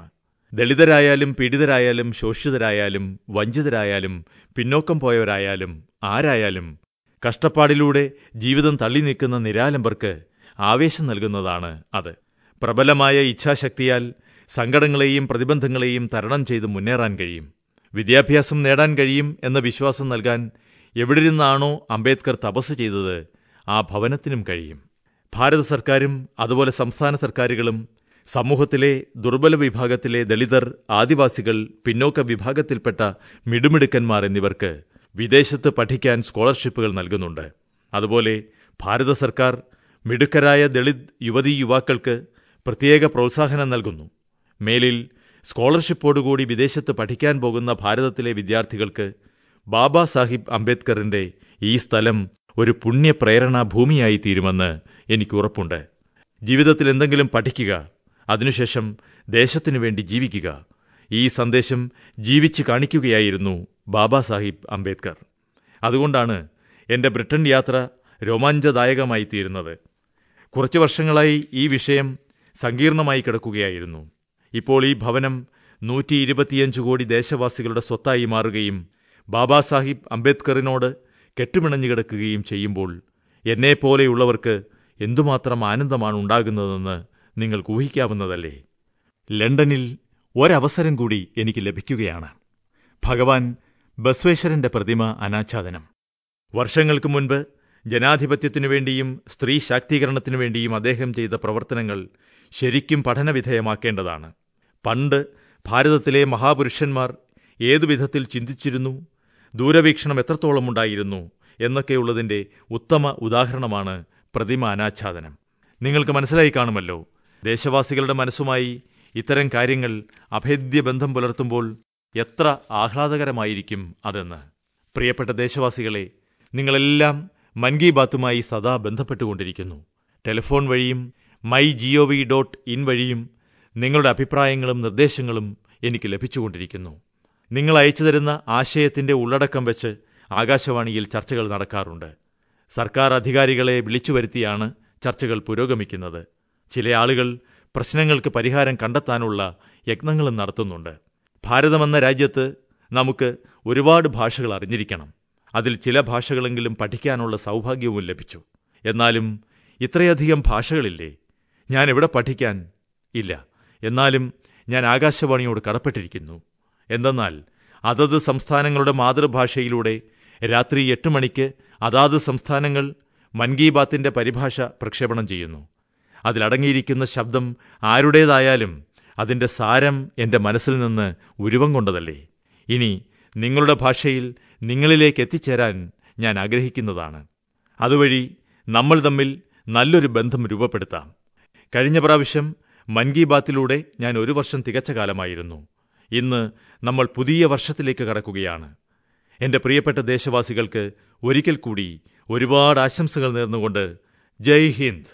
Speaker 2: ദളിതരായാലും പീഡിതരായാലും ശോഷിതരായാലും വഞ്ചിതരായാലും പിന്നോക്കം പോയവരായാലും ആരായാലും കഷ്ടപ്പാടിലൂടെ ജീവിതം തള്ളി നീക്കുന്ന നിരാലംബർക്ക് ആവേശം നൽകുന്നതാണ് അത് പ്രബലമായ ഇച്ഛാശക്തിയാൽ സങ്കടങ്ങളെയും പ്രതിബന്ധങ്ങളെയും തരണം ചെയ്ത് മുന്നേറാൻ കഴിയും വിദ്യാഭ്യാസം നേടാൻ കഴിയും എന്ന വിശ്വാസം നൽകാൻ എവിടെ നിന്നാണോ അംബേദ്കർ തപസ് ചെയ്തത് ആ ഭവനത്തിനും കഴിയും ഭാരത സർക്കാരും അതുപോലെ സംസ്ഥാന സർക്കാരുകളും സമൂഹത്തിലെ ദുർബല വിഭാഗത്തിലെ ദളിതർ ആദിവാസികൾ പിന്നോക്ക വിഭാഗത്തിൽപ്പെട്ട മിടുമിടുക്കന്മാർ എന്നിവർക്ക് വിദേശത്ത് പഠിക്കാൻ സ്കോളർഷിപ്പുകൾ നൽകുന്നുണ്ട് അതുപോലെ ഭാരത സർക്കാർ മിടുക്കരായ ദളിത് യുവതീ യുവാക്കൾക്ക് പ്രത്യേക പ്രോത്സാഹനം നൽകുന്നു മേലിൽ സ്കോളർഷിപ്പോടുകൂടി വിദേശത്ത് പഠിക്കാൻ പോകുന്ന ഭാരതത്തിലെ വിദ്യാർത്ഥികൾക്ക് ബാബാ സാഹിബ് അംബേദ്കറിന്റെ ഈ സ്ഥലം ഒരു പുണ്യപ്രേരണാ ഭൂമിയായി തീരുമെന്ന് എനിക്ക് ഉറപ്പുണ്ട് ജീവിതത്തിൽ എന്തെങ്കിലും പഠിക്കുക അതിനുശേഷം ദേശത്തിനു വേണ്ടി ജീവിക്കുക ഈ സന്ദേശം ജീവിച്ചു കാണിക്കുകയായിരുന്നു ബാബാ സാഹിബ് അംബേദ്കർ അതുകൊണ്ടാണ് എന്റെ ബ്രിട്ടൻ യാത്ര രോമാഞ്ചദായകമായി തീരുന്നത് കുറച്ചു വർഷങ്ങളായി ഈ വിഷയം സങ്കീർണമായി കിടക്കുകയായിരുന്നു ഇപ്പോൾ ഈ ഭവനം നൂറ്റി ഇരുപത്തിയഞ്ച് കോടി ദേശവാസികളുടെ സ്വത്തായി മാറുകയും ബാബാ സാഹിബ് അംബേദ്കറിനോട് കെട്ടുമിണഞ്ഞു കിടക്കുകയും ചെയ്യുമ്പോൾ എന്നെപ്പോലെയുള്ളവർക്ക് എന്തുമാത്രം ആനന്ദമാണ് ഉണ്ടാകുന്നതെന്ന് നിങ്ങൾക്ക് ഊഹിക്കാവുന്നതല്ലേ ലണ്ടനിൽ ഒരവസരം കൂടി എനിക്ക് ലഭിക്കുകയാണ് ഭഗവാൻ ബസ്വേശ്വരന്റെ പ്രതിമ അനാച്ഛാദനം വർഷങ്ങൾക്ക് മുൻപ് ജനാധിപത്യത്തിനു വേണ്ടിയും സ്ത്രീ ശാക്തീകരണത്തിനു വേണ്ടിയും അദ്ദേഹം ചെയ്ത പ്രവർത്തനങ്ങൾ ശരിക്കും പഠനവിധേയമാക്കേണ്ടതാണ് പണ്ട് ഭാരതത്തിലെ മഹാപുരുഷന്മാർ ഏതു വിധത്തിൽ ചിന്തിച്ചിരുന്നു ദൂരവീക്ഷണം എത്രത്തോളം ഉണ്ടായിരുന്നു എന്നൊക്കെയുള്ളതിന്റെ ഉത്തമ ഉദാഹരണമാണ് പ്രതിമ അനാച്ഛാദനം നിങ്ങൾക്ക് മനസ്സിലായി കാണുമല്ലോ ദേശവാസികളുടെ മനസ്സുമായി ഇത്തരം കാര്യങ്ങൾ അഭേദ്യ ബന്ധം പുലർത്തുമ്പോൾ എത്ര ആഹ്ലാദകരമായിരിക്കും അതെന്ന് പ്രിയപ്പെട്ട ദേശവാസികളെ നിങ്ങളെല്ലാം മൻ കി ബാത്തുമായി സദാ ബന്ധപ്പെട്ടുകൊണ്ടിരിക്കുന്നു ടെലിഫോൺ വഴിയും മൈ ജിഒവി ഡോട്ട് ഇൻ വഴിയും നിങ്ങളുടെ അഭിപ്രായങ്ങളും നിർദ്ദേശങ്ങളും എനിക്ക് ലഭിച്ചുകൊണ്ടിരിക്കുന്നു നിങ്ങൾ അയച്ചു തരുന്ന ആശയത്തിന്റെ ഉള്ളടക്കം വെച്ച് ആകാശവാണിയിൽ ചർച്ചകൾ നടക്കാറുണ്ട് സർക്കാർ അധികാരികളെ വിളിച്ചുവരുത്തിയാണ് ചർച്ചകൾ പുരോഗമിക്കുന്നത് ചില ആളുകൾ പ്രശ്നങ്ങൾക്ക് പരിഹാരം കണ്ടെത്താനുള്ള യത്നങ്ങളും നടത്തുന്നുണ്ട് ഭാരതമെന്ന രാജ്യത്ത് നമുക്ക് ഒരുപാട് ഭാഷകൾ അറിഞ്ഞിരിക്കണം അതിൽ ചില ഭാഷകളെങ്കിലും പഠിക്കാനുള്ള സൗഭാഗ്യവും ലഭിച്ചു എന്നാലും ഇത്രയധികം ഭാഷകളില്ലേ ഞാൻ എവിടെ പഠിക്കാൻ ഇല്ല എന്നാലും ഞാൻ ആകാശവാണിയോട് കടപ്പെട്ടിരിക്കുന്നു എന്തെന്നാൽ അതത് സംസ്ഥാനങ്ങളുടെ മാതൃഭാഷയിലൂടെ രാത്രി എട്ട് മണിക്ക് അതാത് സംസ്ഥാനങ്ങൾ മൻ കി ബാത്തിന്റെ പരിഭാഷ പ്രക്ഷേപണം ചെയ്യുന്നു അതിലടങ്ങിയിരിക്കുന്ന ശബ്ദം ആരുടേതായാലും അതിന്റെ സാരം എന്റെ മനസ്സിൽ നിന്ന് ഉരുവം കൊണ്ടതല്ലേ ഇനി നിങ്ങളുടെ ഭാഷയിൽ നിങ്ങളിലേക്ക് എത്തിച്ചേരാൻ ഞാൻ ആഗ്രഹിക്കുന്നതാണ് അതുവഴി നമ്മൾ തമ്മിൽ നല്ലൊരു ബന്ധം രൂപപ്പെടുത്താം കഴിഞ്ഞ പ്രാവശ്യം മൻ കി ബാത്തിലൂടെ ഞാൻ ഒരു വർഷം തികച്ച കാലമായിരുന്നു ഇന്ന് നമ്മൾ പുതിയ വർഷത്തിലേക്ക് കടക്കുകയാണ് എന്റെ പ്രിയപ്പെട്ട ദേശവാസികൾക്ക് ഒരിക്കൽ കൂടി ഒരുപാട് ആശംസകൾ നേർന്നുകൊണ്ട് ജയ് ഹിന്ദ്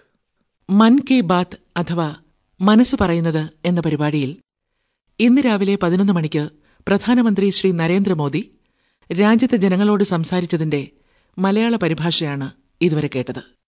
Speaker 1: മൻ കി ബാത്ത് അഥവാ മനസ്സ് പറയുന്നത് എന്ന പരിപാടിയിൽ ഇന്ന് രാവിലെ പതിനൊന്ന് മണിക്ക് പ്രധാനമന്ത്രി ശ്രീ നരേന്ദ്രമോദി രാജ്യത്തെ ജനങ്ങളോട് സംസാരിച്ചതിന്റെ മലയാള പരിഭാഷയാണ് ഇതുവരെ കേട്ടത്